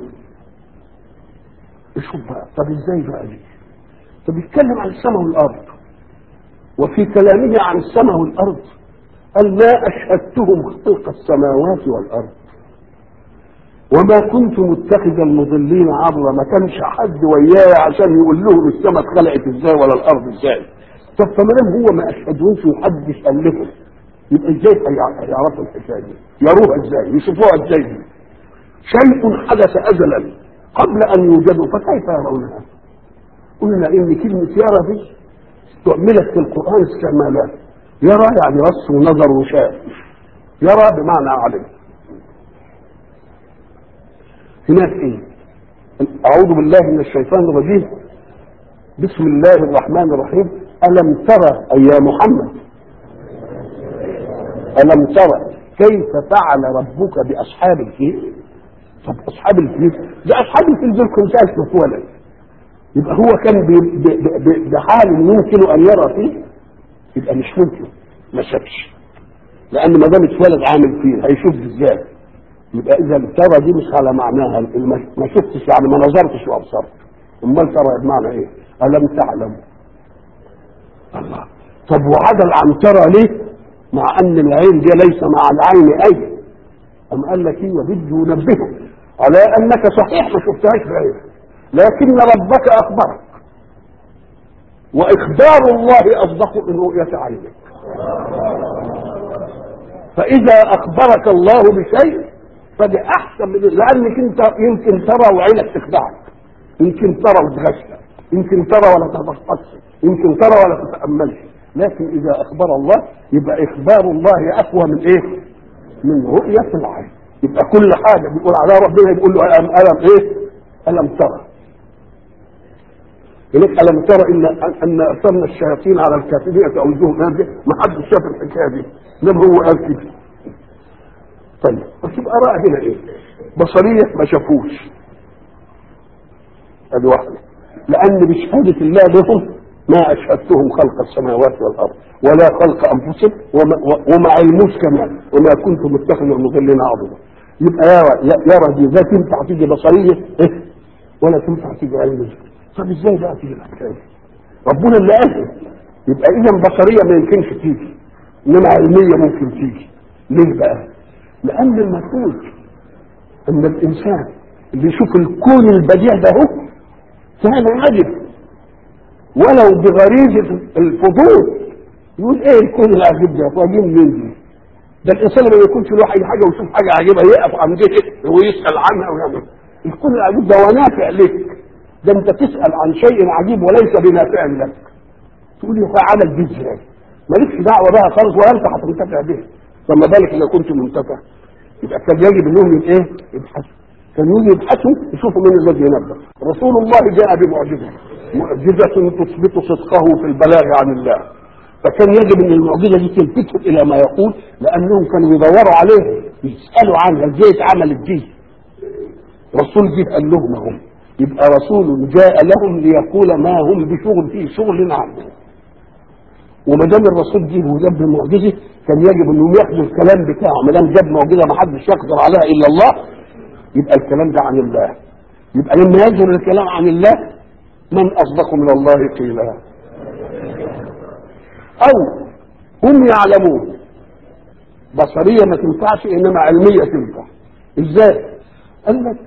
A: شوف بقى طب ازاي بقى دي طب بيتكلم عن السماء والارض وفي كلامه عن السماء والارض قال ما اشهدتهم خلق السماوات والارض وما كنت متخذ المضلين عبرا ما كانش حد وياي عشان يقول لهم السماء اتخلقت ازاي ولا الارض ازاي طب فما دام هو ما اشهدهمش ومحدش قال لهم يبقى ازاي هيع- هيعرفوا الحكايه دي؟ يروها ازاي؟ يشوفوها ازاي دي؟ شيء حدث ازلا قبل ان يوجدوا فكيف يرونها؟ قلنا ان كلمه يرى دي استعملت في القران استعمالات يرى يعني رص ونظر وشاف يرى بمعنى علم هناك ايه اعوذ بالله من الشيطان الرجيم بسم الله الرحمن الرحيم الم ترى اي يا محمد الم ترى كيف فعل ربك باصحاب الفيل طب اصحاب الفيل ده اصحاب الفيل دول كنت اسمه ولا يبقى هو كان بي- بي- بي- بحال يمكن ان يرى فيه يبقى مش ممكن ما شافش لان ما دام اتولد عامل فيه هيشوف ازاي يبقى اذا ترى دي مش على معناها الم- ما شفتش يعني ما نظرتش وابصرت امال ترى بمعنى ايه الم تعلم الله طب وعدل عن ترى ليه مع ان العين دي ليس مع العين اي ام قال لك ايه بده ينبهه على انك صحيح ما شفتهاش بعينك لكن ربك اخبرك واخبار الله اصدق من رؤيه عينك فاذا اخبرك الله بشيء فده احسن من لانك انت يمكن ترى وعينك تخدعك يمكن ترى وتغشى يمكن ترى ولا تتفقدش يمكن ترى ولا تتاملش لكن اذا اخبر الله يبقى اخبار الله اقوى من ايه من رؤيه العين يبقى كل حاجه بيقول عليها ربنا يقول له الم الم ايه الم ترى هناك الم ترى ان ان ارسلنا الشياطين على الكافرين تعوزوهم ما حدش شاف الحكايه دي لم هو قال كده طيب بس يبقى رأى هنا ايه بصرية ما شافوش ادي واحدة لان بشهادة الله لهم ما اشهدتهم خلق السماوات والارض ولا خلق انفسهم وما, وما علموش كمان وما كنت متخذ المضلين عضدا يبقى يرى يرى دي لا تنفع تيجي بصرية إيه؟ ولا تنفع تيجي علمية طب ازاي بقى تيجي الحكاية دي؟ ربنا اللي قال يبقى اذا بصرية ما يمكنش تيجي انما علمية ممكن تيجي ليه بقى؟ لأن المفروض أن الإنسان اللي يشوف الكون البديع ده هو كان عجب ولو بغريزة الفضول يقول ايه الكون العجيب ده واجيب منين دي ده الانسان لما يكونش له اي حاجه ويشوف حاجه عجيبه يقف عند كده ويسال عنها ويعمل الكون العجيب ده ونافع لك ده انت تسال عن شيء عجيب وليس بنافع لك تقول لي فعلك دي ازاي مالكش دعوه بها خالص ولا انت هتنتفع بها فما بالك اذا كنت منتفع يبقى كان يجب انهم ايه يبحثوا كان يجي يبحثوا يشوفوا من الذي ينبه رسول الله جاء بمعجزه معجزه تثبت صدقه في البلاغ عن الله فكان يجب ان المعجزه دي تلفتهم الى ما يقول لانهم كانوا يدوروا عليه يسالوا عنها ازاي اتعملت دي رسول جه قال لهم هم يبقى رسول جاء لهم ليقول ما هم بشغل فيه شغل عنه وما دام الرسول جه وجاب المعجزه كان يجب انهم ياخدوا الكلام بتاعه ما دام جاب معجزه ما حدش يقدر عليها الا الله يبقى الكلام ده عن الله يبقى لما يظهر الكلام عن الله من اصدق من الله قيلا او هم يعلمون بصريه ما تنفعش انما علميه تنفع ازاي قال لك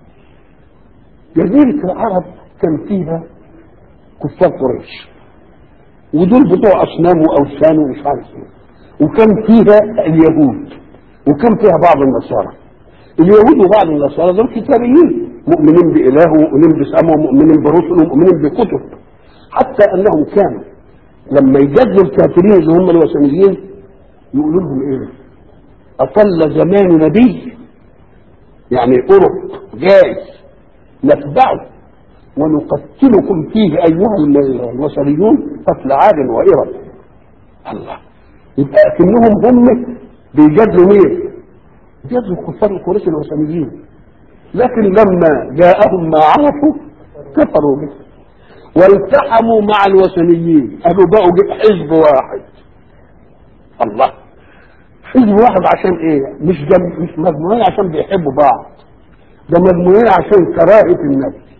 A: جزيره العرب كان فيها كفار قريش ودول بتوع اصنام واوثان ومش عارف ايه وكان فيها اليهود وكان فيها بعض النصارى اليهود وبعض النصارى دول كتابيين مؤمنين بإله ومؤمنين بسماء ومؤمنين برسل ومؤمنين بكتب حتى انهم كانوا لما يجادلوا الكافرين اللي هم الوثنيين يقولوا لهم ايه اطل زمان نبي يعني قرب جاي نتبعه ونقتلكم فيه ايها الوثنيون قتل عاد وإرم الله يبقى اكنهم هم بيجادلوا مين؟ بيجادلوا كفار القريش الوثنيين لكن لما جاءهم ما عرفوا كفروا به والتحموا مع الوثنيين قالوا بقوا حزب واحد الله حزب واحد عشان ايه؟ مش جم... مش مجموعين عشان بيحبوا بعض ده مجموعين عشان كراهيه النبي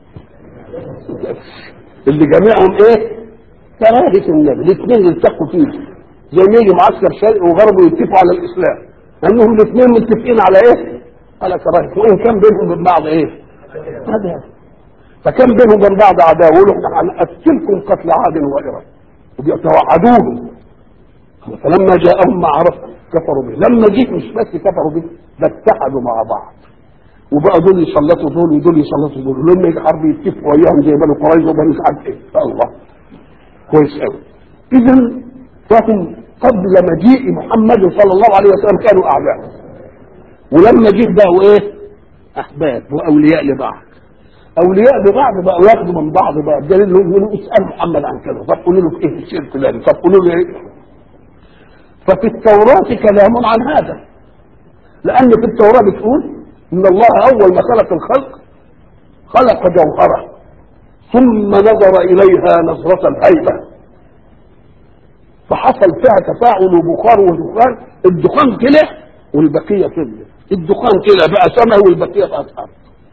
A: اللي جميعهم ايه؟ كراهيه النبي الاثنين يلتقوا فيه زي ما يجي معسكر شرقي وغرب يتفقوا على الاسلام لانهم الاثنين متفقين على ايه؟ على كراهيه وان كان بينهم وبين بعض ايه؟ هذا فكان بينهم وبين بعض عداوه يقولوا احنا هنقتلكم قتل عاد وإرم وبيتوعدوه فلما جاءهم ما عرفوا كفروا به لما جيت مش بس كفروا به ده اتحدوا مع بعض وبقى دول يسلطوا دول ودول يسلطوا دول لما يجي حرب يتفقوا اياهم زي بنو قريظه وبنو مش عارف ايه الله كويس قوي اذا فهم قبل مجيء محمد صلى الله عليه وسلم كانوا اعداء ولما جه بقوا ايه احباب واولياء لبعض اولياء لبعض بقوا ياخدوا من بعض بقى بدليل انهم يقولوا اسال محمد عن كذا طب قولوا له في ايه الشيء الفلاني طب قولوا له ايه ففي التوراة كلام عن هذا لأن في التوراة بتقول إن الله أول ما خلق الخلق خلق جوهرة ثم نظر إليها نظرة الهيبة فحصل فيها تفاعل وبخار ودخان الدخان طلع والبقية طلع الدخان طلع بقى سماء والبقية بقت أرض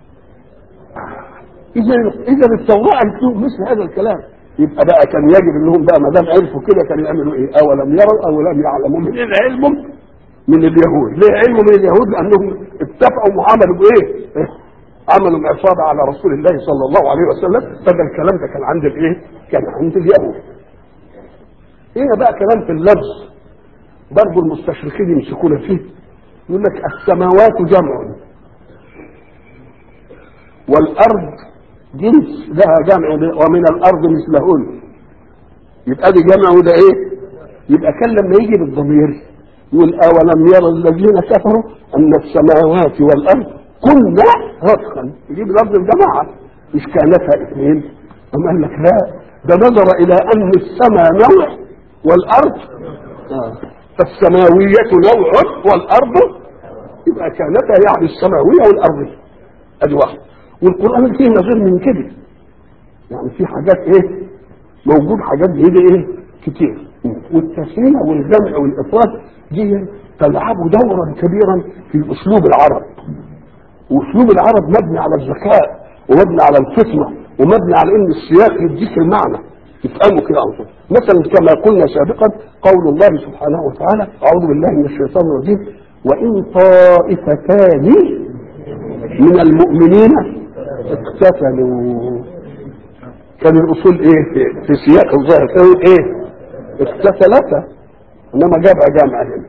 A: إذا إذا التوراة قالت مثل هذا الكلام يبقى بقى كان يجب انهم بقى ما دام عرفوا كده كانوا يعملوا ايه؟ اولم يروا او لم يعلموا من اين علمهم؟ من اليهود، ليه علموا من اليهود؟ لانهم اتفقوا وعملوا بايه؟ إيه؟ عملوا عصابه على رسول الله صلى الله عليه وسلم فده الكلام ده كان عند الايه؟ كان عند اليهود. هنا بقى كلام في اللفظ برضه المستشرقين يمسكون فيه يقول لك السماوات جمع والارض جنس لها جمع ومن الارض مثلهن يبقى دي جمع وده ايه يبقى كان لما يجي بالضمير يقول اولم يرى الذين كفروا ان السماوات والارض كنا رتقا يجيب لفظ الجماعه مش كانتها اثنين أم قال لك لا ده نظر الى ان السماء نوع والارض آه. فالسماوية نوع والارض يبقى كانتا يعني السماوية والارضية ادي واحد والقرآن فيه نظير من كده يعني في حاجات ايه موجود حاجات جديدة ايه كتير والتسمية والجمع والإفراد دي تلعب دورا كبيرا في أسلوب العرب وأسلوب العرب مبني على الذكاء ومبني على الفطنة ومبني على إن السياق يديك المعنى تفهموا كده على طول مثلا كما قلنا سابقا قول الله سبحانه وتعالى أعوذ بالله من الشيطان الرجيم وإن طائفتان من المؤمنين اقتتلوا كان الاصول ايه في, في سياق الظاهر كانوا ايه اقتتلتا انما جابها جامعة هنا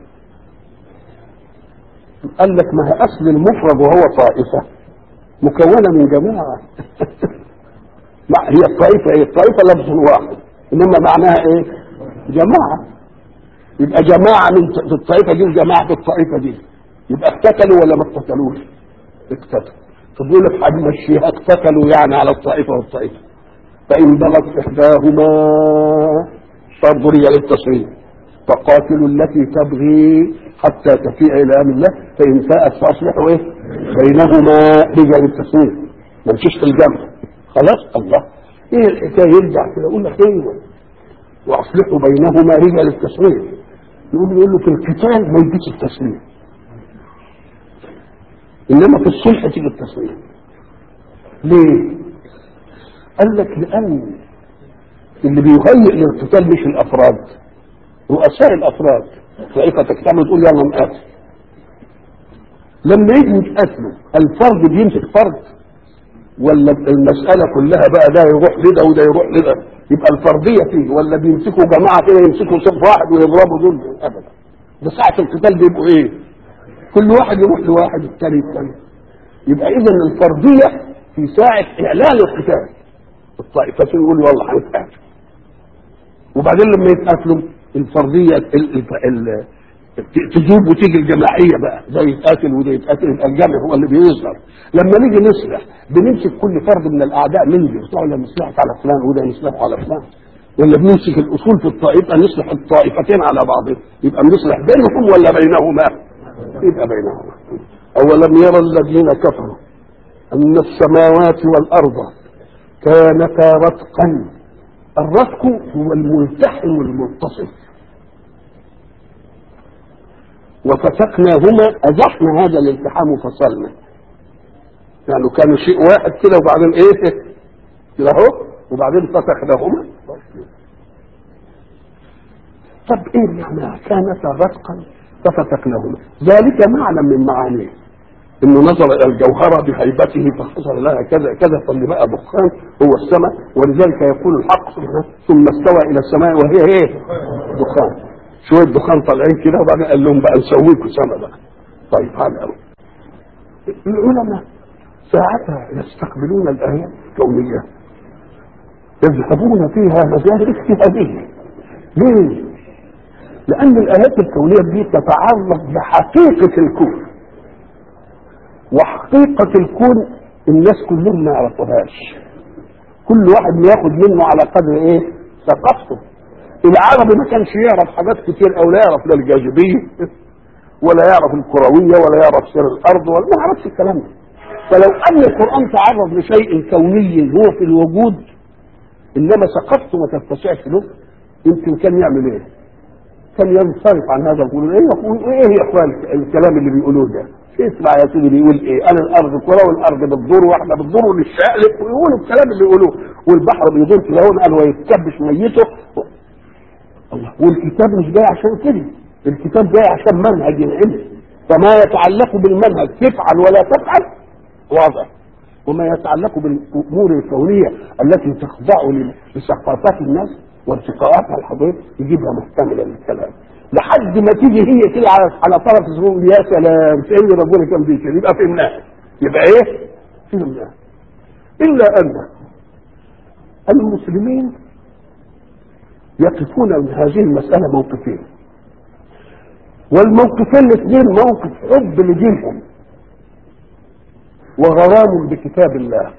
A: قال لك ما هي اصل المفرد وهو طائفة مكونة من جماعة ما هي الطائفة ايه الطائفة لفظ واحد انما معناها ايه جماعة يبقى جماعة من الطائفة دي وجماعة الطائفة دي يبقى اقتتلوا ولا ما اقتتلوش اقتتلوا تقول لك هنمشيها اقتتلوا يعني على الطائفة والطائفة فإن بغت إحداهما فاضري للتصريف فقاتلوا التي تبغي حتى تفيء إلى أمر الله فإن فاءت فأصلحوا إيه بينهما رجال التصريف ما نمشيش في الجمع خلاص الله إيه الحكاية يرجع كده يقول لك إيه وأصلحوا بينهما رجال التصريف يقول يقول له في القتال ما يجيش التصريف انما في الصلح تيجي التصريح ليه قال لك لان اللي بيهيئ للقتال مش الافراد رؤساء الافراد طائفه تجتمع تقول يلا نقاتل لما يجوا يتقاتلوا الفرد بيمسك فرد ولا المسألة كلها بقى ده يروح لده وده يروح لده يبقى الفردية فيه ولا بيمسكوا جماعة كده يمسكوا صف واحد ويضربوا دول أبدا ده ساعة القتال بيبقوا إيه؟ كل واحد يروح لواحد الثاني الثاني يبقى اذا الفرديه في ساعه اعلان القتال الطائفتين يقولوا والله هنتقاتل وبعدين لما يتقاتلوا الفرديه ال ال ال تجوب وتيجي الجماعيه بقى ده يتقاتل وده يتقاتل يبقى الجمع هو اللي بيظهر لما نيجي نصلح بنمسك كل فرد من الاعداء منجز ولا نصلحك على فلان وده نصلحه على فلان ولا بنمسك الاصول في الطائفه نصلح الطائفتين على بعضهم يبقى بنصلح بينهم ولا بينهما يبقى بينهما أولم يرى الذين كفروا أن السماوات والأرض كانتا رتقا الرتق هو الملتحم المتصل وفتقناهما أزحنا هذا الالتحام وفصلنا يعني كانوا شيء واحد كده وبعدين ايه كده اهو وبعدين فتقناهما طب ايه معنى كانتا رتقا ففتقناهما ذلك معنى من معانيه انه نظر الى الجوهره بهيبته فحصل لها كذا كذا فاللي بقى دخان هو السماء ولذلك يقول الحق سبحانه ثم استوى الى السماء وهي ايه؟ دخان شويه دخان طالعين كده وبعدين قال لهم بقى نسويكم سما بقى طيب هذا قوي العلماء ساعتها يستقبلون الايات الكونيه يذهبون فيها مجال اجتهاديه ليه؟ لان الايات الكونيه دي تتعرض بحقيقه الكون وحقيقه الكون الناس كلهم ما يعرفوهاش كل واحد بياخد منه على قدر ايه؟ ثقافته العربي ما كانش يعرف حاجات كتير او لا يعرف لا الجاذبيه ولا يعرف الكرويه ولا يعرف سير الارض ولا ما يعرفش الكلام ده فلو ان القران تعرض لشيء كوني هو في الوجود انما ثقافته ما تتسعش له يمكن كان يعمل ايه؟ كان ينصرف عن هذا ويقول ايه يقول ايه يا اخوان الكلام اللي بيقولوه ده؟ اسمع يا سيدي بيقول ايه؟ انا الارض كره والارض بتدور واحنا بتدور ونشقلب ويقولوا الكلام اللي بيقولوه والبحر بيدور في الهواء قال ويتكبش ميته الله والكتاب مش جاي عشان كده الكتاب جاي عشان منهج العلم فما يتعلق بالمنهج تفعل ولا تفعل واضح وما يتعلق بالامور الكونيه التي تخضع لثقافات الناس وارتقاءاتها الحضاريه يجيبها محتمله للكلام لحد ما تيجي هي كده على على طرف الزبون يا سلام سيدي ربنا كان بيشير يبقى فهمناها يبقى ايه؟ فهمناها الا ان المسلمين يقفون من هذه المسألة موقفين والموقفين الاثنين موقف حب لدينهم وغرام بكتاب الله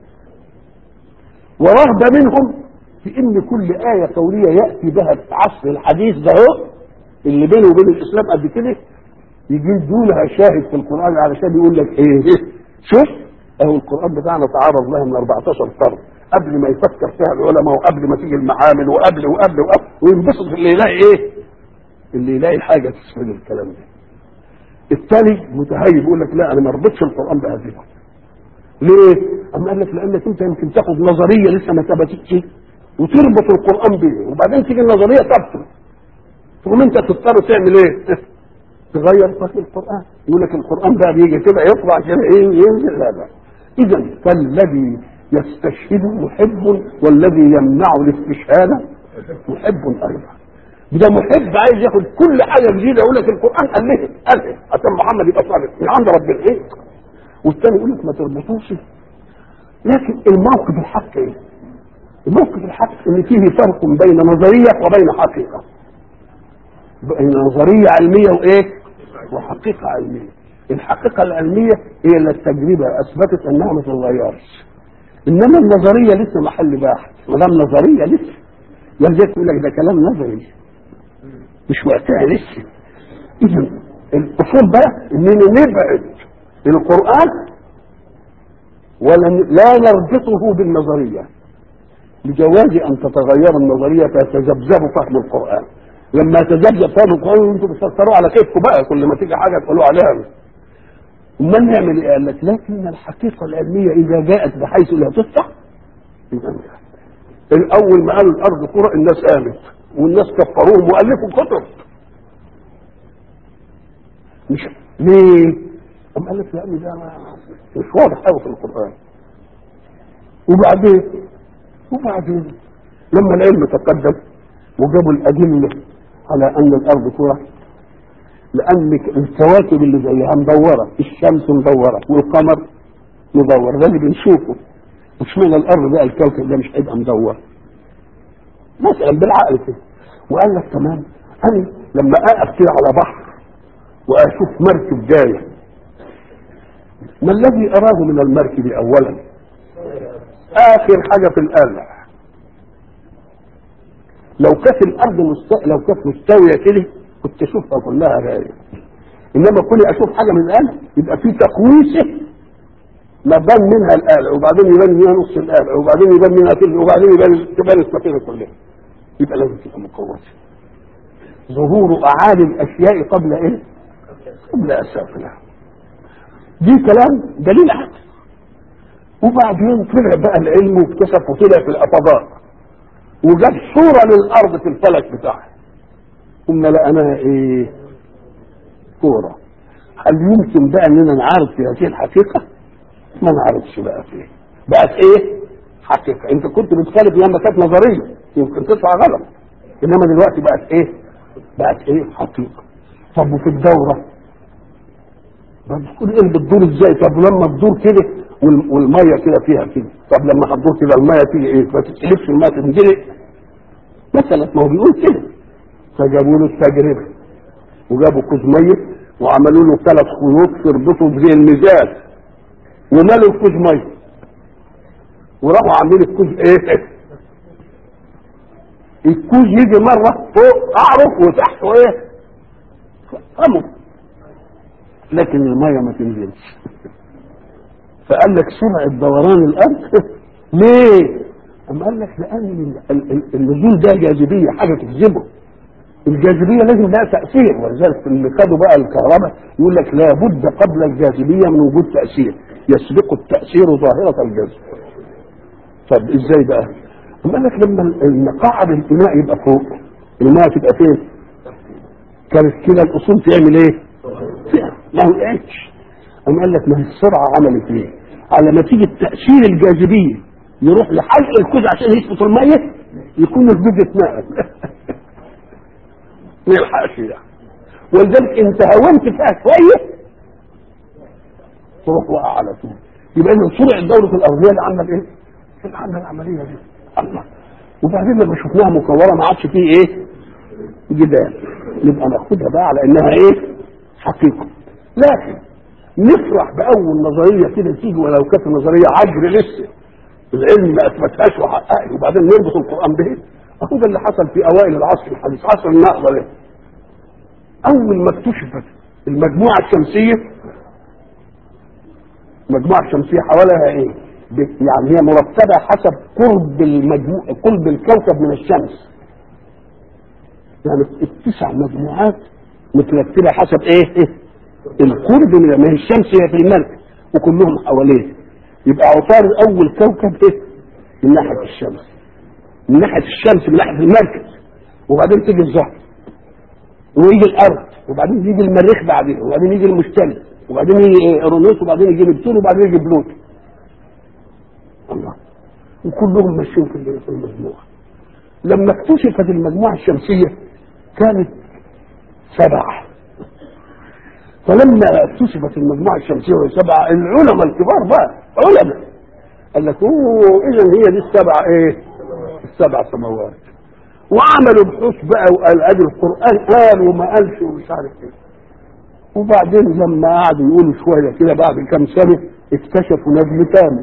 A: ورغبة منهم في ان كل آية قولية يأتي بها في عصر الحديث ده هو اللي بينه وبين الإسلام قد كده يجيبوا لها شاهد في القرآن علشان يقول لك ايه شوف اهو القرآن بتاعنا تعرض لها من 14 قرن قبل ما يفكر فيها العلماء وقبل ما تيجي المعامل وقبل وقبل وقبل وينبسط اللي يلاقي ايه؟ اللي يلاقي حاجه تسند الكلام ده. الثاني متهيب يقول لك لا انا ما ربطش القران بهذه ليه؟ اما قال لك لانك انت يمكن تاخد نظريه لسه ما ثبتتش وتربط القران بيه وبعدين تيجي النظريه تبطل تقوم انت تضطر تعمل ايه؟ تغير فهم القران يقول لك القران بقى بيجي كده يطلع كده ايه ينزل لا لا اذا فالذي يستشهد محب والذي يمنع الاستشهاد محب ايضا ده محب عايز ياخد كل حاجه جديده يقول لك القران قال ليه قال ليه عشان محمد يبقى صادق من عند ربنا ايه والثاني يقول لك ما تربطوش لكن الموقف الحق ايه الموقف الحق ان فيه فرق بين نظريه وبين حقيقه بين نظريه علميه وايه وحقيقه علميه الحقيقه العلميه هي اللي التجربه اثبتت انها ما تتغيرش انما النظريه لسه محل بحث ما دام نظريه لسه يرجع يقول لك ده كلام نظري مش وقتها لسه اذا الاصول بقى اننا نبعد القران ولا لا نربطه بالنظريه لجواز ان تتغير النظريه فيتذبذب فهم القران لما يتذبذب فهم القران انتم بتفسروه على كيفكم بقى كل ما تيجي حاجه تقولوا عليها امال نعمل ايه؟ قال لك لكن الحقيقه العلميه اذا جاءت بحيث لا تفتح يبقى الاول ما قالوا الارض كره الناس قامت والناس كفروهم والفوا كتب مش ليه؟ أم قال لك لأن ده مش واضح قوي في القرآن وبعدين وبعدين لما العلم تقدم وجابوا الأدلة على أن الأرض كرة لأن الكواكب اللي زيها مدورة الشمس مدورة والقمر مدور ده اللي بنشوفه مش معنى الأرض بقى الكوكب ده مش هيبقى مدور مثلا بالعقل كده وقال لك كمان أنا لما أقف كده على بحر وأشوف مركب جاية ما الذي أراه من المركب أولا آخر حاجة في القلع لو كانت الأرض مست... لو كانت مستوية كده كنت أشوفها كلها راية إنما كل أشوف حاجة من القلع يبقى في تقويسه ما بان منها القلع وبعدين يبان منها نص القلع وبعدين يبان منها كده وبعدين يبان تبان السفينة كلها يبقى لازم تبقى مقوسة ظهور أعالي الأشياء قبل إيه؟ قبل أسافلها دي كلام دليل عقل وبعدين طلع بقى العلم واكتشف وطلع في الافاضات وجاب صورة للأرض في الفلك بتاعها ثم لقناها إيه؟ كورة هل يمكن بقى اننا نعرف في هذه الحقيقه؟ ما نعرفش بقى فيه بقت ايه؟ حقيقه انت كنت بتخالف لما كانت نظريه يمكن تطلع غلط انما دلوقتي بقت ايه؟ بقت ايه؟ حقيقه طب وفي الدوره بتقول ايه بتدور ازاي طب لما تدور كده وال- والميه كده فيها كده طب لما هتدور كده الميه تيجي ايه ما تتقلبش الميه تنجلق مثلا ما هو بيقول كده فجابوا له التجربه وجابوا كوز ميه وعملوا له ثلاث خيوط تربطوا زي الميزان ومالوا الكوز ميه وراحوا عاملين الكوز ايه الكوز يجي مره فوق اعرف وتحته ايه قمر لكن الميه ما تنزلش فقال لك سرعه دوران الارض ليه؟ أم قال لك لان ال- ال- النزول ده جاذبيه حاجه تجذبه الجاذبيه لازم لها تاثير ولذلك اللي خدوا بقى الكهرباء يقول لك لابد قبل الجاذبيه من وجود تاثير يسبق التاثير ظاهره الجذب طب ازاي بقى؟ أم قال لك لما ال- المقاعد الاناء يبقى فوق الماء تبقى فين؟ كانت كده الاصول تعمل ايه؟ ما وقعتش أم قال لك ما هي السرعه عملت ايه؟ على نتيجه تاثير الجاذبيه يروح لحلق الكوز عشان يثبت الميه يكون الجوز اتنقل ما يلحقش يعني ولذلك انت هونت فيها شويه تروح واقع على طول يبقى اذا سرعه دوره الارضيه اللي عمل ايه؟ اللي عمل العمليه دي الله وبعدين لما شفناها مكوره ما عادش فيه ايه؟ جدال نبقى ناخدها بقى على انها ايه؟ حقيقه لكن نفرح باول نظريه كده تيجي ولو كانت نظريه عجر لسه العلم ما اثبتهاش وحققها وبعدين نربط القران به اهو ده اللي حصل في اوائل العصر الحديث عصر النهضه ده اول ما اكتشفت المجموعه الشمسيه المجموعه الشمسيه حواليها ايه؟ ب- يعني هي مرتبه حسب قرب المجموع قرب الكوكب من الشمس يعني التسع مجموعات مترتبه حسب ايه؟ إيه؟ القرب من ما هي الشمس هي في المركز وكلهم حواليه يبقى عطارد اول كوكب ايه؟ من ناحيه الشمس من ناحيه الشمس من ناحيه المركز وبعدين تيجي الزهر ويجي الارض وبعدين يجي المريخ بعدين وبعدين يجي المشتري وبعدين يجي اورانوس وبعدين يجي نبتون وبعدين يجي بلوتو الله وكلهم ماشيين في في المجموعه لما اكتشفت المجموعه الشمسيه كانت سبعه فلما اكتشفت المجموعه الشمسيه وهي سبعه العلماء الكبار بقى علماء قال لك اوه اذا هي دي السبع ايه؟ السبع سماوات وعملوا بحوث بقى وقال ادي القران قال وما قالش ومش عارف ايه وبعدين لما قعدوا يقولوا شويه كده بعد كام سنه اكتشفوا نجم ثاني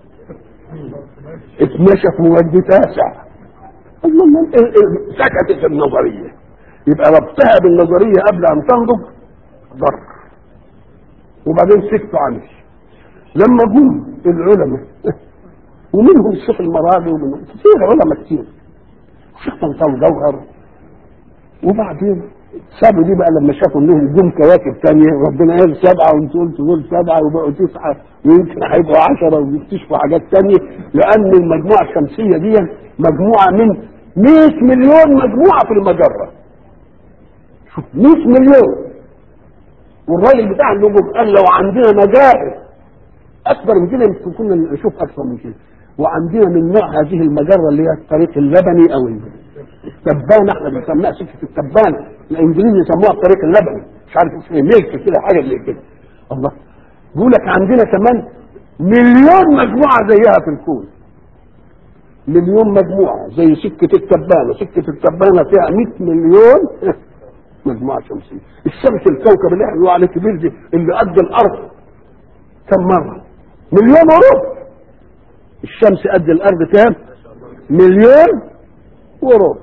A: اكتشفوا نجم تاسع الله ال- ال- سكتت النظريه يبقى ربطها بالنظريه قبل ان تنضج ضر وبعدين سكتوا عنه لما جم العلماء ومنهم الشيخ المراغي ومنهم كتير علماء كتير الشيخ طنطاوي جوهر وبعدين سابوا دي بقى لما شافوا انهم جم كواكب تانية ربنا قال سبعة وانتوا قلتوا دول سبعة وبقوا تسعة ويمكن هيبقوا عشرة ويكتشفوا حاجات تانية لأن المجموعة الشمسية دي مجموعة من 100 مليون مجموعة في المجرة شوف 100 مليون والراجل بتاع النجوم قال لو عندنا مجال اكبر من كده يمكن كنا نشوف اكثر من كده وعندنا من نوع هذه المجره اللي هي الطريق اللبني او التبانه احنا بنسميها سكه التبانه الانجليز يسموها الطريق اللبني مش عارف اسمه ملك كده حاجه زي كده الله بيقول لك عندنا كمان مليون مجموعه زيها في الكون مليون مجموعه زي سكه التبانه سكه التبانه فيها 100 مليون مجموعه شمسيه الشمس الكوكب اللي احنا بنقول عليه كبير دي اللي قد الارض كم مره مليون وربع الشمس قد الارض كام مليون وربع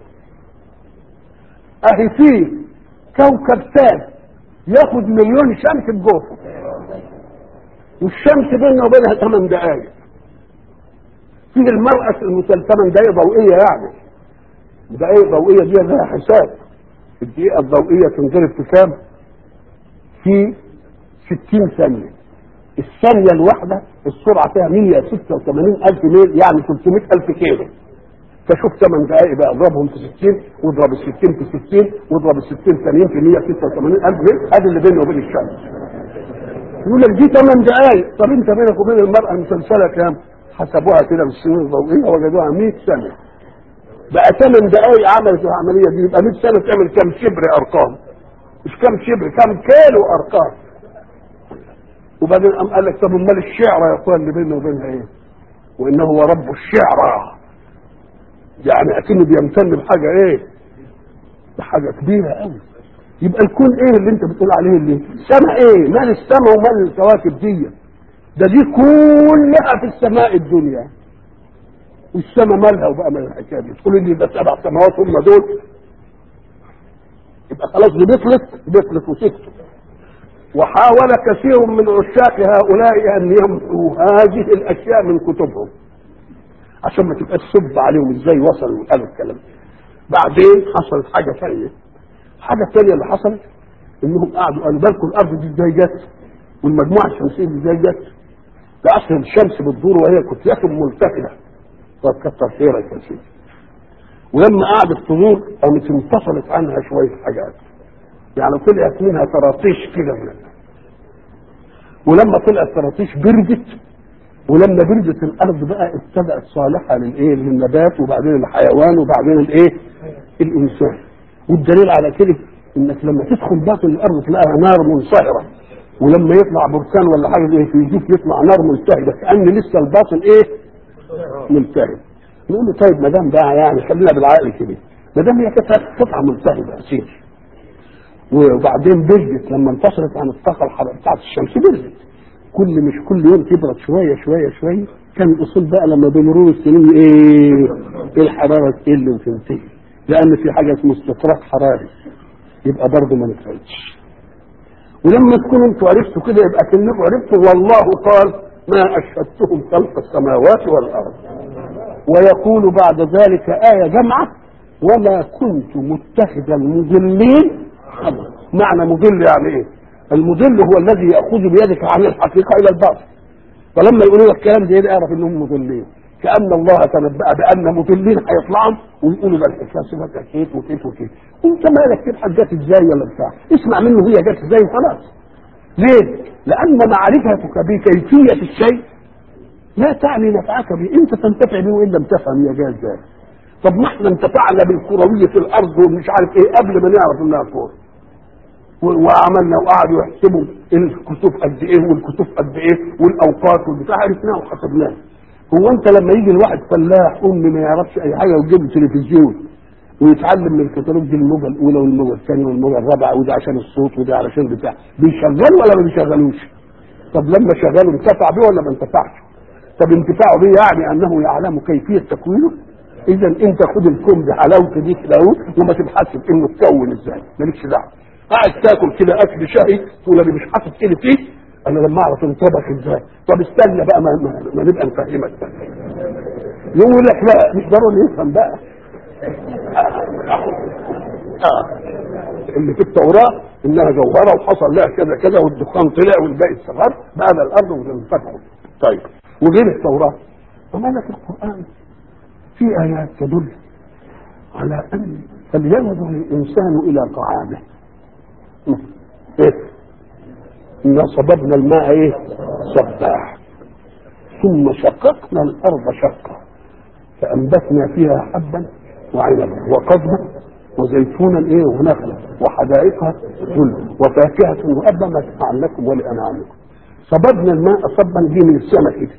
A: اهي فيه كوكب ثاني ياخد مليون شمس بجوفه والشمس بيننا وبينها ثمان دقائق فيه المرأة المثل ثمان دقائق ضوئية يعني دقائق ضوئية دي لها حساب الدقيقة الضوئية تنضرب في كام؟ في 60 ثانية الثانية الواحدة السرعة فيها 186 ألف ميل يعني 300 ألف كيلو فشوف 8 دقائق بقى اضربهم في 60 واضرب ال 60 في 60 واضرب ال 60 ثانيين في 186 ألف ميل ادي اللي بينه وبين الشمس يقول لك دي ثمان دقائق طب انت بينك وبين المراه مسلسله كام؟ حسبوها كده بالسنين الضوئيه وجدوها 100 سنه بقى ثمان دقائق عملت العمليه دي يبقى 100 سنه تعمل كام شبر ارقام مش كام شبر كام كيلو ارقام وبعدين قام قال لك طب امال الشعر يا اخوان اللي بيننا وبينها ايه؟ وانه هو رب الشعرى يعني اكنه بيمتن بحاجه ايه؟ بحاجه كبيره قوي يبقى الكون ايه اللي انت بتقول عليه اللي سما ايه؟ مال السماء ومال الكواكب دي ده دي كلها في السماء الدنيا والسماء مالها وبقى مال الحكايه دي تقول لي ده سبع سماوات هم دول يبقى خلاص دي بطلت بطلت وسكتوا وحاول كثير من عشاق هؤلاء ان يمحوا هذه الاشياء من كتبهم عشان ما تبقاش سب عليهم ازاي وصلوا وقالوا الكلام بعدين حصلت حاجه ثانيه حاجه ثانيه اللي حصلت انهم قعدوا قالوا بالكم الارض دي ازاي جت والمجموعه الشمسيه دي ازاي جت ده اصل الشمس بتدور وهي كتلة ملتفته طب كتر خيرك يا سيدي ولما قعدت تدور قامت انفصلت عنها شويه حاجات يعني طلعت منها طراطيش كده من ولما طلعت طراطيش بردت ولما بردت الارض بقى ابتدات صالحه للايه للنبات وبعدين الحيوان وبعدين الايه الانسان والدليل على كده انك لما تدخل باطن الارض تلاقيها نار منصهره ولما يطلع بركان ولا حاجه زي في يجيك يطلع نار ملتهبه كان لسه الباطن ايه ملتهب نقول له طيب ما دام بقى يعني خلينا بالعقل كده ما دام هي كانت قطعه ملتهبه اسير وبعدين بردت لما انفصلت عن الطاقه الحراريه بتاعت الشمس بردت كل مش كل يوم تبرد شويه شويه شويه كان الاصول بقى لما بمرور السنين ايه الحراره تقل وتنتهي لان في حاجه اسمها استطراق حراري يبقى برضه ما نفعتش ولما تكونوا انتوا عرفتوا كده يبقى كانكم عرفتوا والله قال ما اشهدتهم خلق السماوات والارض ويقول بعد ذلك آية جمعة وما كنت متخذ المضلين معنى مضل يعني ايه المضل هو الذي يأخذ بيدك عن الحقيقة إلى الباطل فلما يقولوا لك الكلام ده اعرف انهم مضلين كأن الله تنبأ بأن مضلين هيطلعوا ويقولوا ده الحكاية سمعت كيف وكيف وكيف انت مالك تبحث جت ازاي ولا بتاع اسمع منه هي جت ازاي وخلاص ليه؟ لأن معرفتك بكيفية الشيء لا تعني نفعك به انت تنتفع به وان لم تفهم يا جاز ذلك طب ما احنا انتفعنا بالكرويه في الارض ومش عارف ايه قبل ما نعرف انها كوره وعملنا وقعدوا يحسبوا الكتب قد ايه والكتب قد ايه والاوقات والبتاع عرفناه وحسبناه هو انت لما يجي الواحد فلاح امي ما يعرفش اي حاجه ويجيب تلفزيون ويتعلم من الكتالوج دي الموجه الاولى والموجه الثانيه والموجه الرابعه وده عشان الصوت وده علشان بتاع بيشغلوا ولا ما بيشغلوش؟ طب لما شغلوا انتفع بيه ولا ما انتفعش؟ طب انتفاعه به يعني انه يعلم كيفيه تكوينه اذا انت خد الكون بحلاوته دي كده وما تبحثش في انه تكون ازاي مالكش دعوه قاعد تاكل كده اكل شهي تقول انا مش حاطط ايدي فيه انا لما اعرف انطبخ ازاي طب استنى بقى ما, ما, ما نبقى نفهمك بقى يقول لك لا مش ضروري يفهم بقى آه. اللي في التوراة انها جوهرة وحصل لها كذا كذا والدخان طلع والباقي استغر بعد الارض وانفتحوا طيب وغير التوراة وما لك القرآن في آيات تدل على أن فلينظر الإنسان إلى طعامه إيه؟ إنا صببنا الماء إيه؟ صباح ثم شققنا الأرض شقا فأنبتنا فيها حبا وعنبا وقضبا وزيتونا إيه ونخلا وحدائق ذل وفاكهة وأبا متاعا لكم ولأنعامكم صببنا الماء صبا دي من السماء كده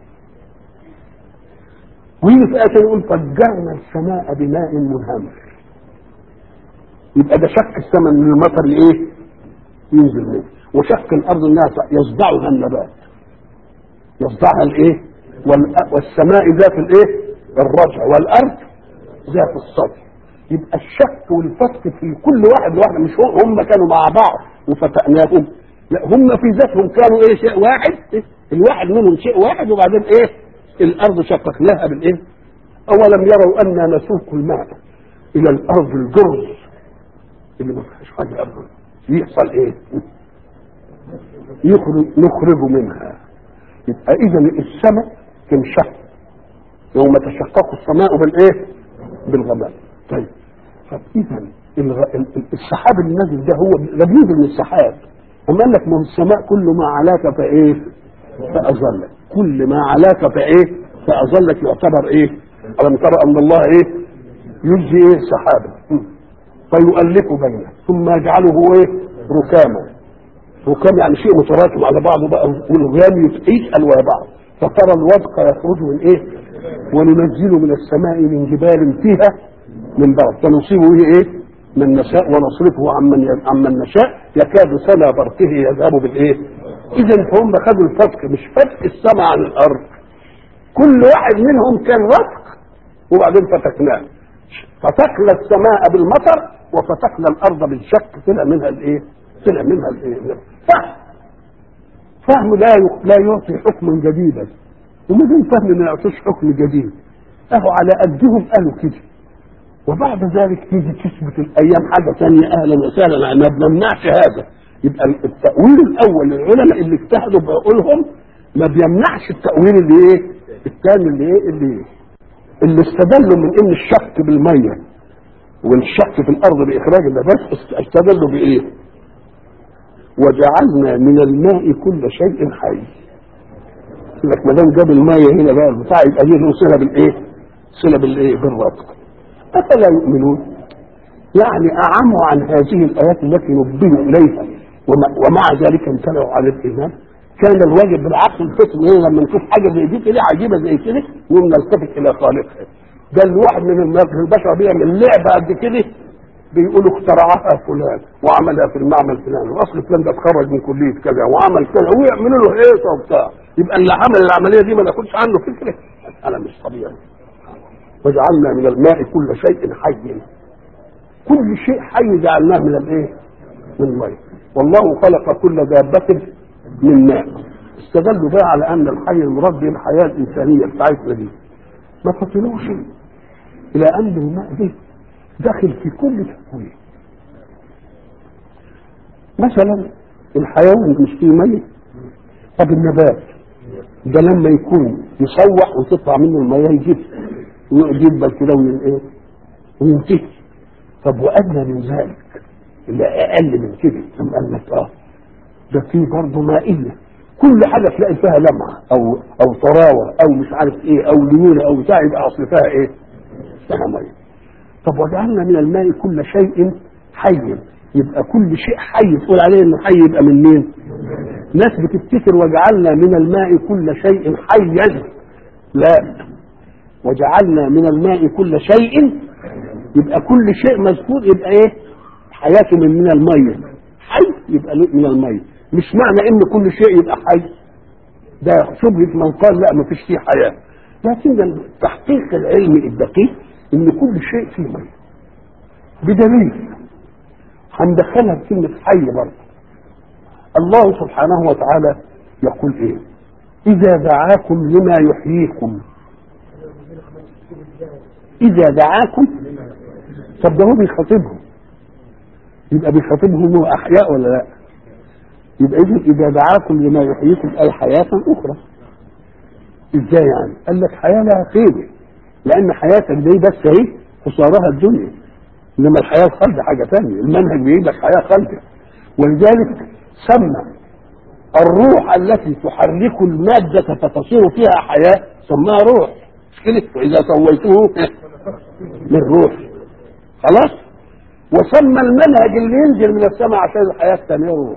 A: ويجي في آية يقول فجرنا السماء بماء منهمر يبقى ده شق السماء من المطر ايه؟ ينزل منه وشق الارض انها يصدعها النبات يصدعها الايه؟ والسماء ذات الايه؟ الرجع والارض ذات السطح يبقى الشق والفتق في كل واحد واحد مش هم كانوا مع بعض وفتقناهم لا هم في ذاتهم كانوا ايه شيء واحد إيه؟ الواحد منهم شيء واحد وبعدين ايه؟ الارض شققناها بالايه؟ اولم يروا انا نسوق الماء الى الارض الجرز اللي ما فيهاش حاجه ابدا يحصل ايه؟ يخرج نخرج منها يبقى اذا السماء تنشق يوم تشقق السماء بالايه؟ بالغمام طيب طب اذا السحاب اللي نازل ده هو ده بينزل من السحاب أما قال لك ما هو السماء كل ما علاك فإيه فأظلك كل ما علاك فإيه فأظلك يعتبر إيه ألم ترى أن الله إيه يجزي إيه سحابا فيؤلف بينه ثم يجعله إيه ركاما ركام يعني شيء متراكم على بعضه بقى والغيام يتعيش ألوى بعض فترى الودق يخرج من إيه وننزل من السماء من جبال فيها من برد فنصيبه ايه من نشاء ونصرفه عمن عمن نشاء يكاد سنا برقه يذهب بالايه اذا فهم خدوا الفتق مش فتق السماء عن الارض كل واحد منهم كان رتق وبعدين فتقناه فتقنا السماء بالمطر وفتقنا الارض بالشق طلع منها الايه طلع منها الايه فهم فهم لا لا يعطي حكما جديدا وما دام فهم ما يعطيش حكم جديد اهو على قدهم قالوا كده وبعد ذلك تيجي تثبت الايام حاجه ثانيه اهلا وسهلا ما بنمنعش هذا يبقى التاويل الاول للعلماء اللي اجتهدوا بعقولهم ما بيمنعش التاويل اللي ايه الثاني اللي ايه اللي إيه؟ اللي استدلوا من ان الشق بالميه والشق في الارض باخراج النبات استدلوا بايه وجعلنا من الماء كل شيء حي لك ما دام جاب الميه هنا بقى البتاع يبقى دي له صله بالايه؟ صله بالايه؟ بالربط. افلا يؤمنون؟ يعني اعموا عن هذه الايات التي نبهوا اليها ومع, ومع ذلك امتنعوا عن الايمان كان الواجب بالعقل الفطري هنا لما نشوف حاجه زي دي كده عجيبه زي كده نقوم نلتفت الى خالقها. ده الواحد من البشر بيعمل لعبه قد كده بيقولوا اخترعها فلان وعملها في المعمل فلان واصل فلان ده اتخرج من كليه كذا وعمل كذا ويعملوا له هيصه وبتاع يبقى اللي عمل العمليه دي ما ناخدش عنه فكره مساله مش طبيعي وجعلنا من الماء كل شيء حي كل شيء حي جعلناه من الايه؟ من الماء والله خلق كل دابة من ماء استدلوا بقى على ان الحي المراد به الحياه الانسانيه بتاعتنا دي ما فصلوش الى ان الماء ده داخل في كل تكوين مثلا الحيوان مش فيه ميه طب النبات ده لما يكون يصوح وتطلع منه الميه يجيب يدبل كده وايه وينتهي طب وادنى من ذلك اللي اقل من كده ثم قال لك اه ده في برضه مائيه كل حاجه تلاقي فيها لمعه او او طراوه او مش عارف ايه او ليونه او بتاع يبقى اصل فيها ايه؟ فيها ميه طب وجعلنا من الماء كل شيء حي يبقى كل شيء حي تقول عليه انه حي يبقى من مين؟ ناس بتفتكر وجعلنا من الماء كل شيء حيا لا وجعلنا من الماء كل شيء يبقى كل شيء مذكور يبقى ايه؟ حياته من من الميه حي يبقى من الميه مش معنى ان كل شيء يبقى حي ده شبهه من قال لا ما فيش فيه حياه لكن التحقيق العلمي الدقيق ان كل شيء فيه ميه بدليل هندخلها في كلمه حي برضه الله سبحانه وتعالى يقول ايه اذا دعاكم لما يحييكم اذا دعاكم طب ده هو بيخاطبهم يبقى بيخاطبهم هو احياء ولا لا يبقى اذا اذا دعاكم لما يحييكم اي حياه اخرى ازاي يعني قال لك حياه لها قيمه لان حياتك دي بس اهي خسارها الدنيا انما الحياه الخالده حاجه ثانيه المنهج بيجيب لك حياه خالده ولذلك سمى الروح التي تحرك المادة فتصير فيها حياة سماها روح مش كده وإذا سويته من روح خلاص وسمى المنهج اللي ينزل من السماء عشان الحياة الثانية روح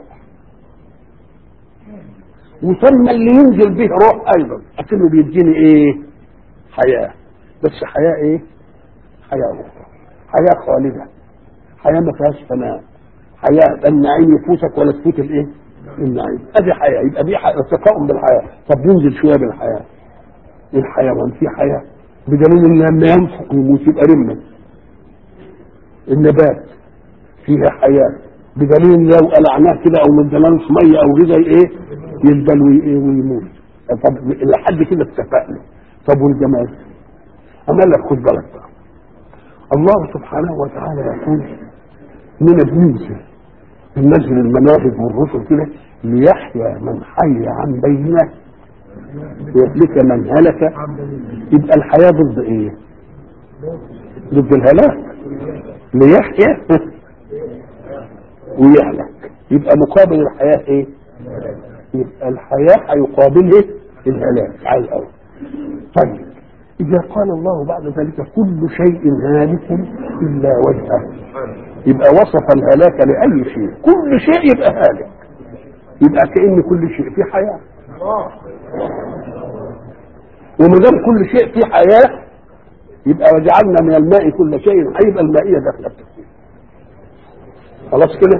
A: وسمى اللي ينزل به روح أيضا أكنه بيديني إيه حياة بس حياة إيه حياة أخرى حياة خالدة حياة ما فيهاش فناء حياة النعيم يفوتك ولا تفوت الايه؟ النعيم ادي حياة يبقى دي ارتقاء بالحياة طب ننزل شوية بالحياة الحيوان في حياة بدليل ان لما ينفق ويموت يبقى رمة النبات فيها حياة بدليل لو قلعناه كده او مدلناش مية او غذاء ايه يدبل ويموت طب لحد كده اتفقنا طب والجمال اما لك خد بالك بقى الله سبحانه وتعالى يقول من بننزل بننزل المناهج والرسل كده ليحيى من حي عن بينه ويهلك من هلك يبقى الحياة ضد ايه ضد الهلاك ليحيى ويهلك يبقى مقابل الحياه ايه؟ يبقى الحياه هيقابله الهلاك على الاول طيب اذا قال الله بعد ذلك كل شيء هالك الا وجهه يبقى وصف الهلاك لاي شيء كل شيء يبقى هالك يبقى كان كل شيء في حياه وما دام كل شيء فيه حياه يبقى وجعلنا من الماء كل شيء حي يبقى المائيه داخله التفكير خلاص كده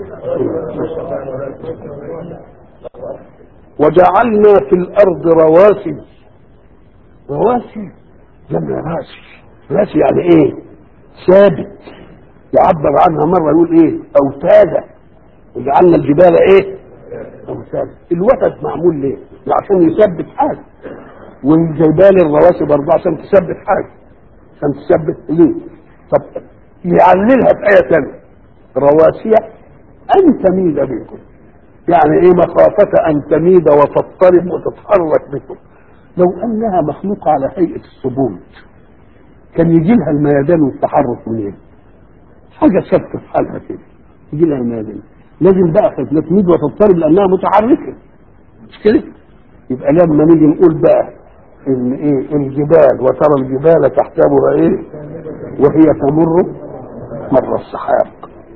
A: وجعلنا في الارض رواسي رواسي جمع راسي راسي يعني ايه ثابت يعبر عنها مره يقول ايه اوتادا وجعلنا الجبال ايه اوتادا الوتد معمول ليه عشان يثبت حاجه والجبال الرواسي برضه عشان تثبت حاجه عشان تثبت ليه طب يعللها في ايه ثانيه رواسي ان تميد بكم يعني ايه مخافة ان تميد وتضطرب وتتحرك بكم لو انها مخلوقة على هيئة الصبود كان يجي لها الميدان والتحرك منين حاجة ثابتة في حالها كده يجي لها الميدان لازم بقى لا تميد وتضطرب لانها متحركة مش كده يبقى لما نيجي نقول بقى ان ايه الجبال وترى الجبال تحسبها ايه وهي تمر مر السحاب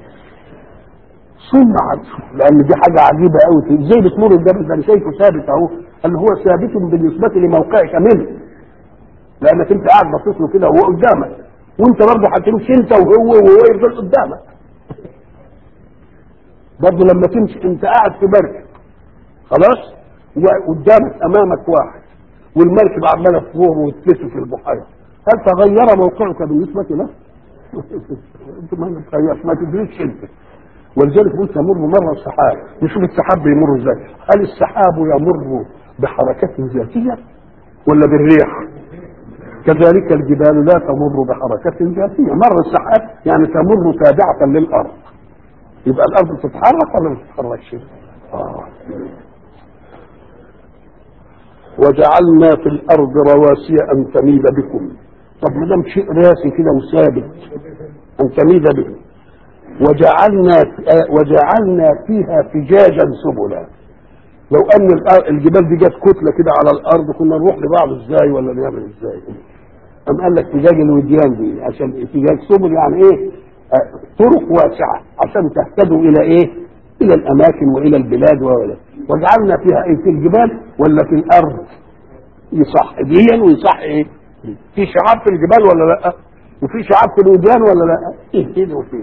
A: صنعت لان دي حاجه عجيبه قوي ازاي بتمر الجبل ده انا شايفه ثابت اهو قال هو ثابت بالنسبه لموقعك منه لانك انت قاعد باصص له كده وهو قدامك وانت برضه هتمشي انت وهو وهو يفضل قدامك برضه لما تمشي انت قاعد في مركب خلاص وقدامك امامك واحد والمركب عماله تفور وتلف في البحيره هل تغير موقعك بالنسبه له؟ انت ما تغيرش ما تدريش انت ولذلك قلت يمر مر السحاب نشوف السحاب بيمر ازاي هل السحاب يمر بحركة ذاتية ولا بالريح كذلك الجبال لا تمر بحركة ذاتية مر السحاب يعني تمر تابعة للأرض يبقى الأرض تتحرك ولا ما تتحركش آه. وجعلنا في الأرض رواسي أن تميد بكم طب ما دام شيء راسي كده وثابت أن تميد بكم وجعلنا وجعلنا فيها فجاجا سبلا لو ان الجبال دي جت كتله كده على الارض كنا نروح لبعض ازاي ولا نعمل ازاي ام قال لك فجاج الوديان دي عشان فجاج سبل يعني ايه طرق واسعه عشان تهتدوا الى ايه الى الاماكن والى البلاد ولا وجعلنا فيها ايه في الجبال ولا في الارض يصح ديا ويصح ايه في شعاب في الجبال ولا لا وفي شعاب في الوديان ولا لا ايه كده وفيه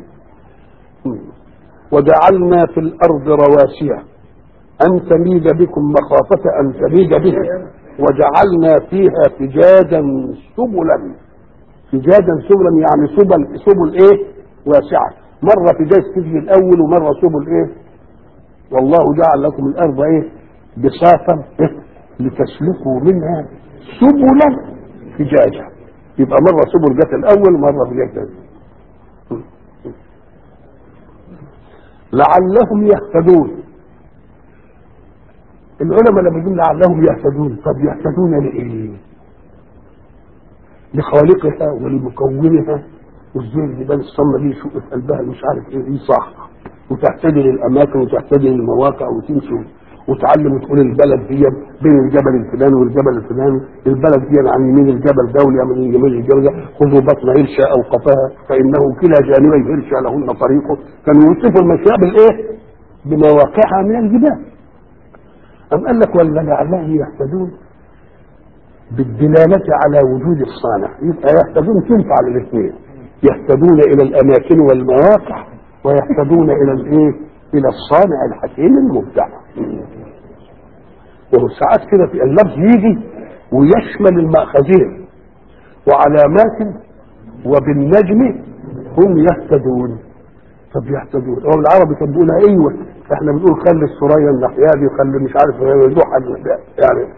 A: وجعلنا في الارض رواسي ان تميد بكم مخافه ان تميد بهم وجعلنا فيها فجاجا سبلا فجاجا سبلا يعني سبل سبل ايه واسعه مره فجاج تجري الاول ومره سبل ايه والله جعل لكم الارض ايه بساطا إيه؟ لتسلكوا منها سبلا فجاجا يبقى مره سبل جت الاول ومره فجاج جت لعلهم يهتدون العلماء لما يقول لعلهم يهتدون طب يهتدون لايه لخالقها ولمكونها وازاي الجبال الصمة دي يشق في قلبها مش عارف ايه دي صح وتهتدي للاماكن وتهتدي للمواقع وتمشي وتعلم وتقول البلد دي بين الجبل الفلاني والجبل الفلاني البلد دي عن يمين الجبل ده واليمين يمين الجبل ده خذوا بطن هرشة او قفاها فانه كلا جانبي هرشة لهن طريقه كانوا يوصفوا المشاة بالايه؟ بمواقعها من الجبال أم قال لك ولا لعلهم يهتدون بالدلالة على وجود الصانع يبقى يهتدون تنفع للاثنين يهتدون إلى الأماكن والمواقع ويهتدون إلى الإيه؟ إلى الصانع الحكيم المبدع وهو ساعات كده في اللفظ يجي ويشمل المأخذين وعلامات وبالنجم هم يهتدون طب يهتدون هو العربي كان بيقول ايوه احنا بنقول خلي السرية الناحية دي وخلي مش عارف يروح يعني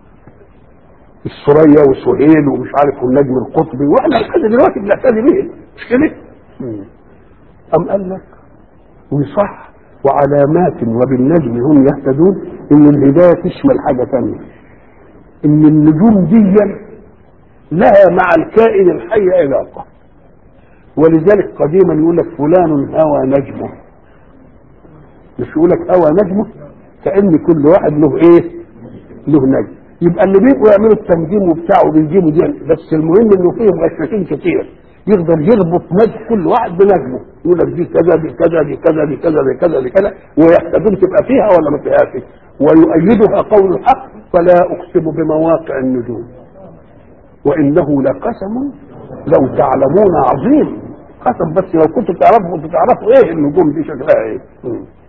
A: السرية وسهيل ومش عارف والنجم القطبي واحنا لحد دلوقتي بنعتدي بيه مش كده؟ أم قال لك ويصح وعلامات وبالنجم هم يهتدون ان الهداية تشمل حاجة ثانية ان النجوم دي لها مع الكائن الحي علاقة ولذلك قديما يقول لك فلان هوى نجمه مش يقول لك هوى نجمه كان كل واحد له ايه له نجم يبقى اللي بيبقوا يعملوا التنجيم وبتاعه بيجيبوا دي بس المهم انه فيهم غشاشين كتير يقدر يربط نجم كل واحد بنجمه يقول لك دي كذا دي كذا دي كذا دي كذا دي كذا دي كذا ويحتاجون تبقى فيها ولا ما فيهاش ويؤيدها قول الحق فلا اقسم بمواقع النجوم وانه لقسم لو تعلمون عظيم قسم بس لو كنتوا تعرفوا كنتوا تعرفوا ايه النجوم دي شكلها ايه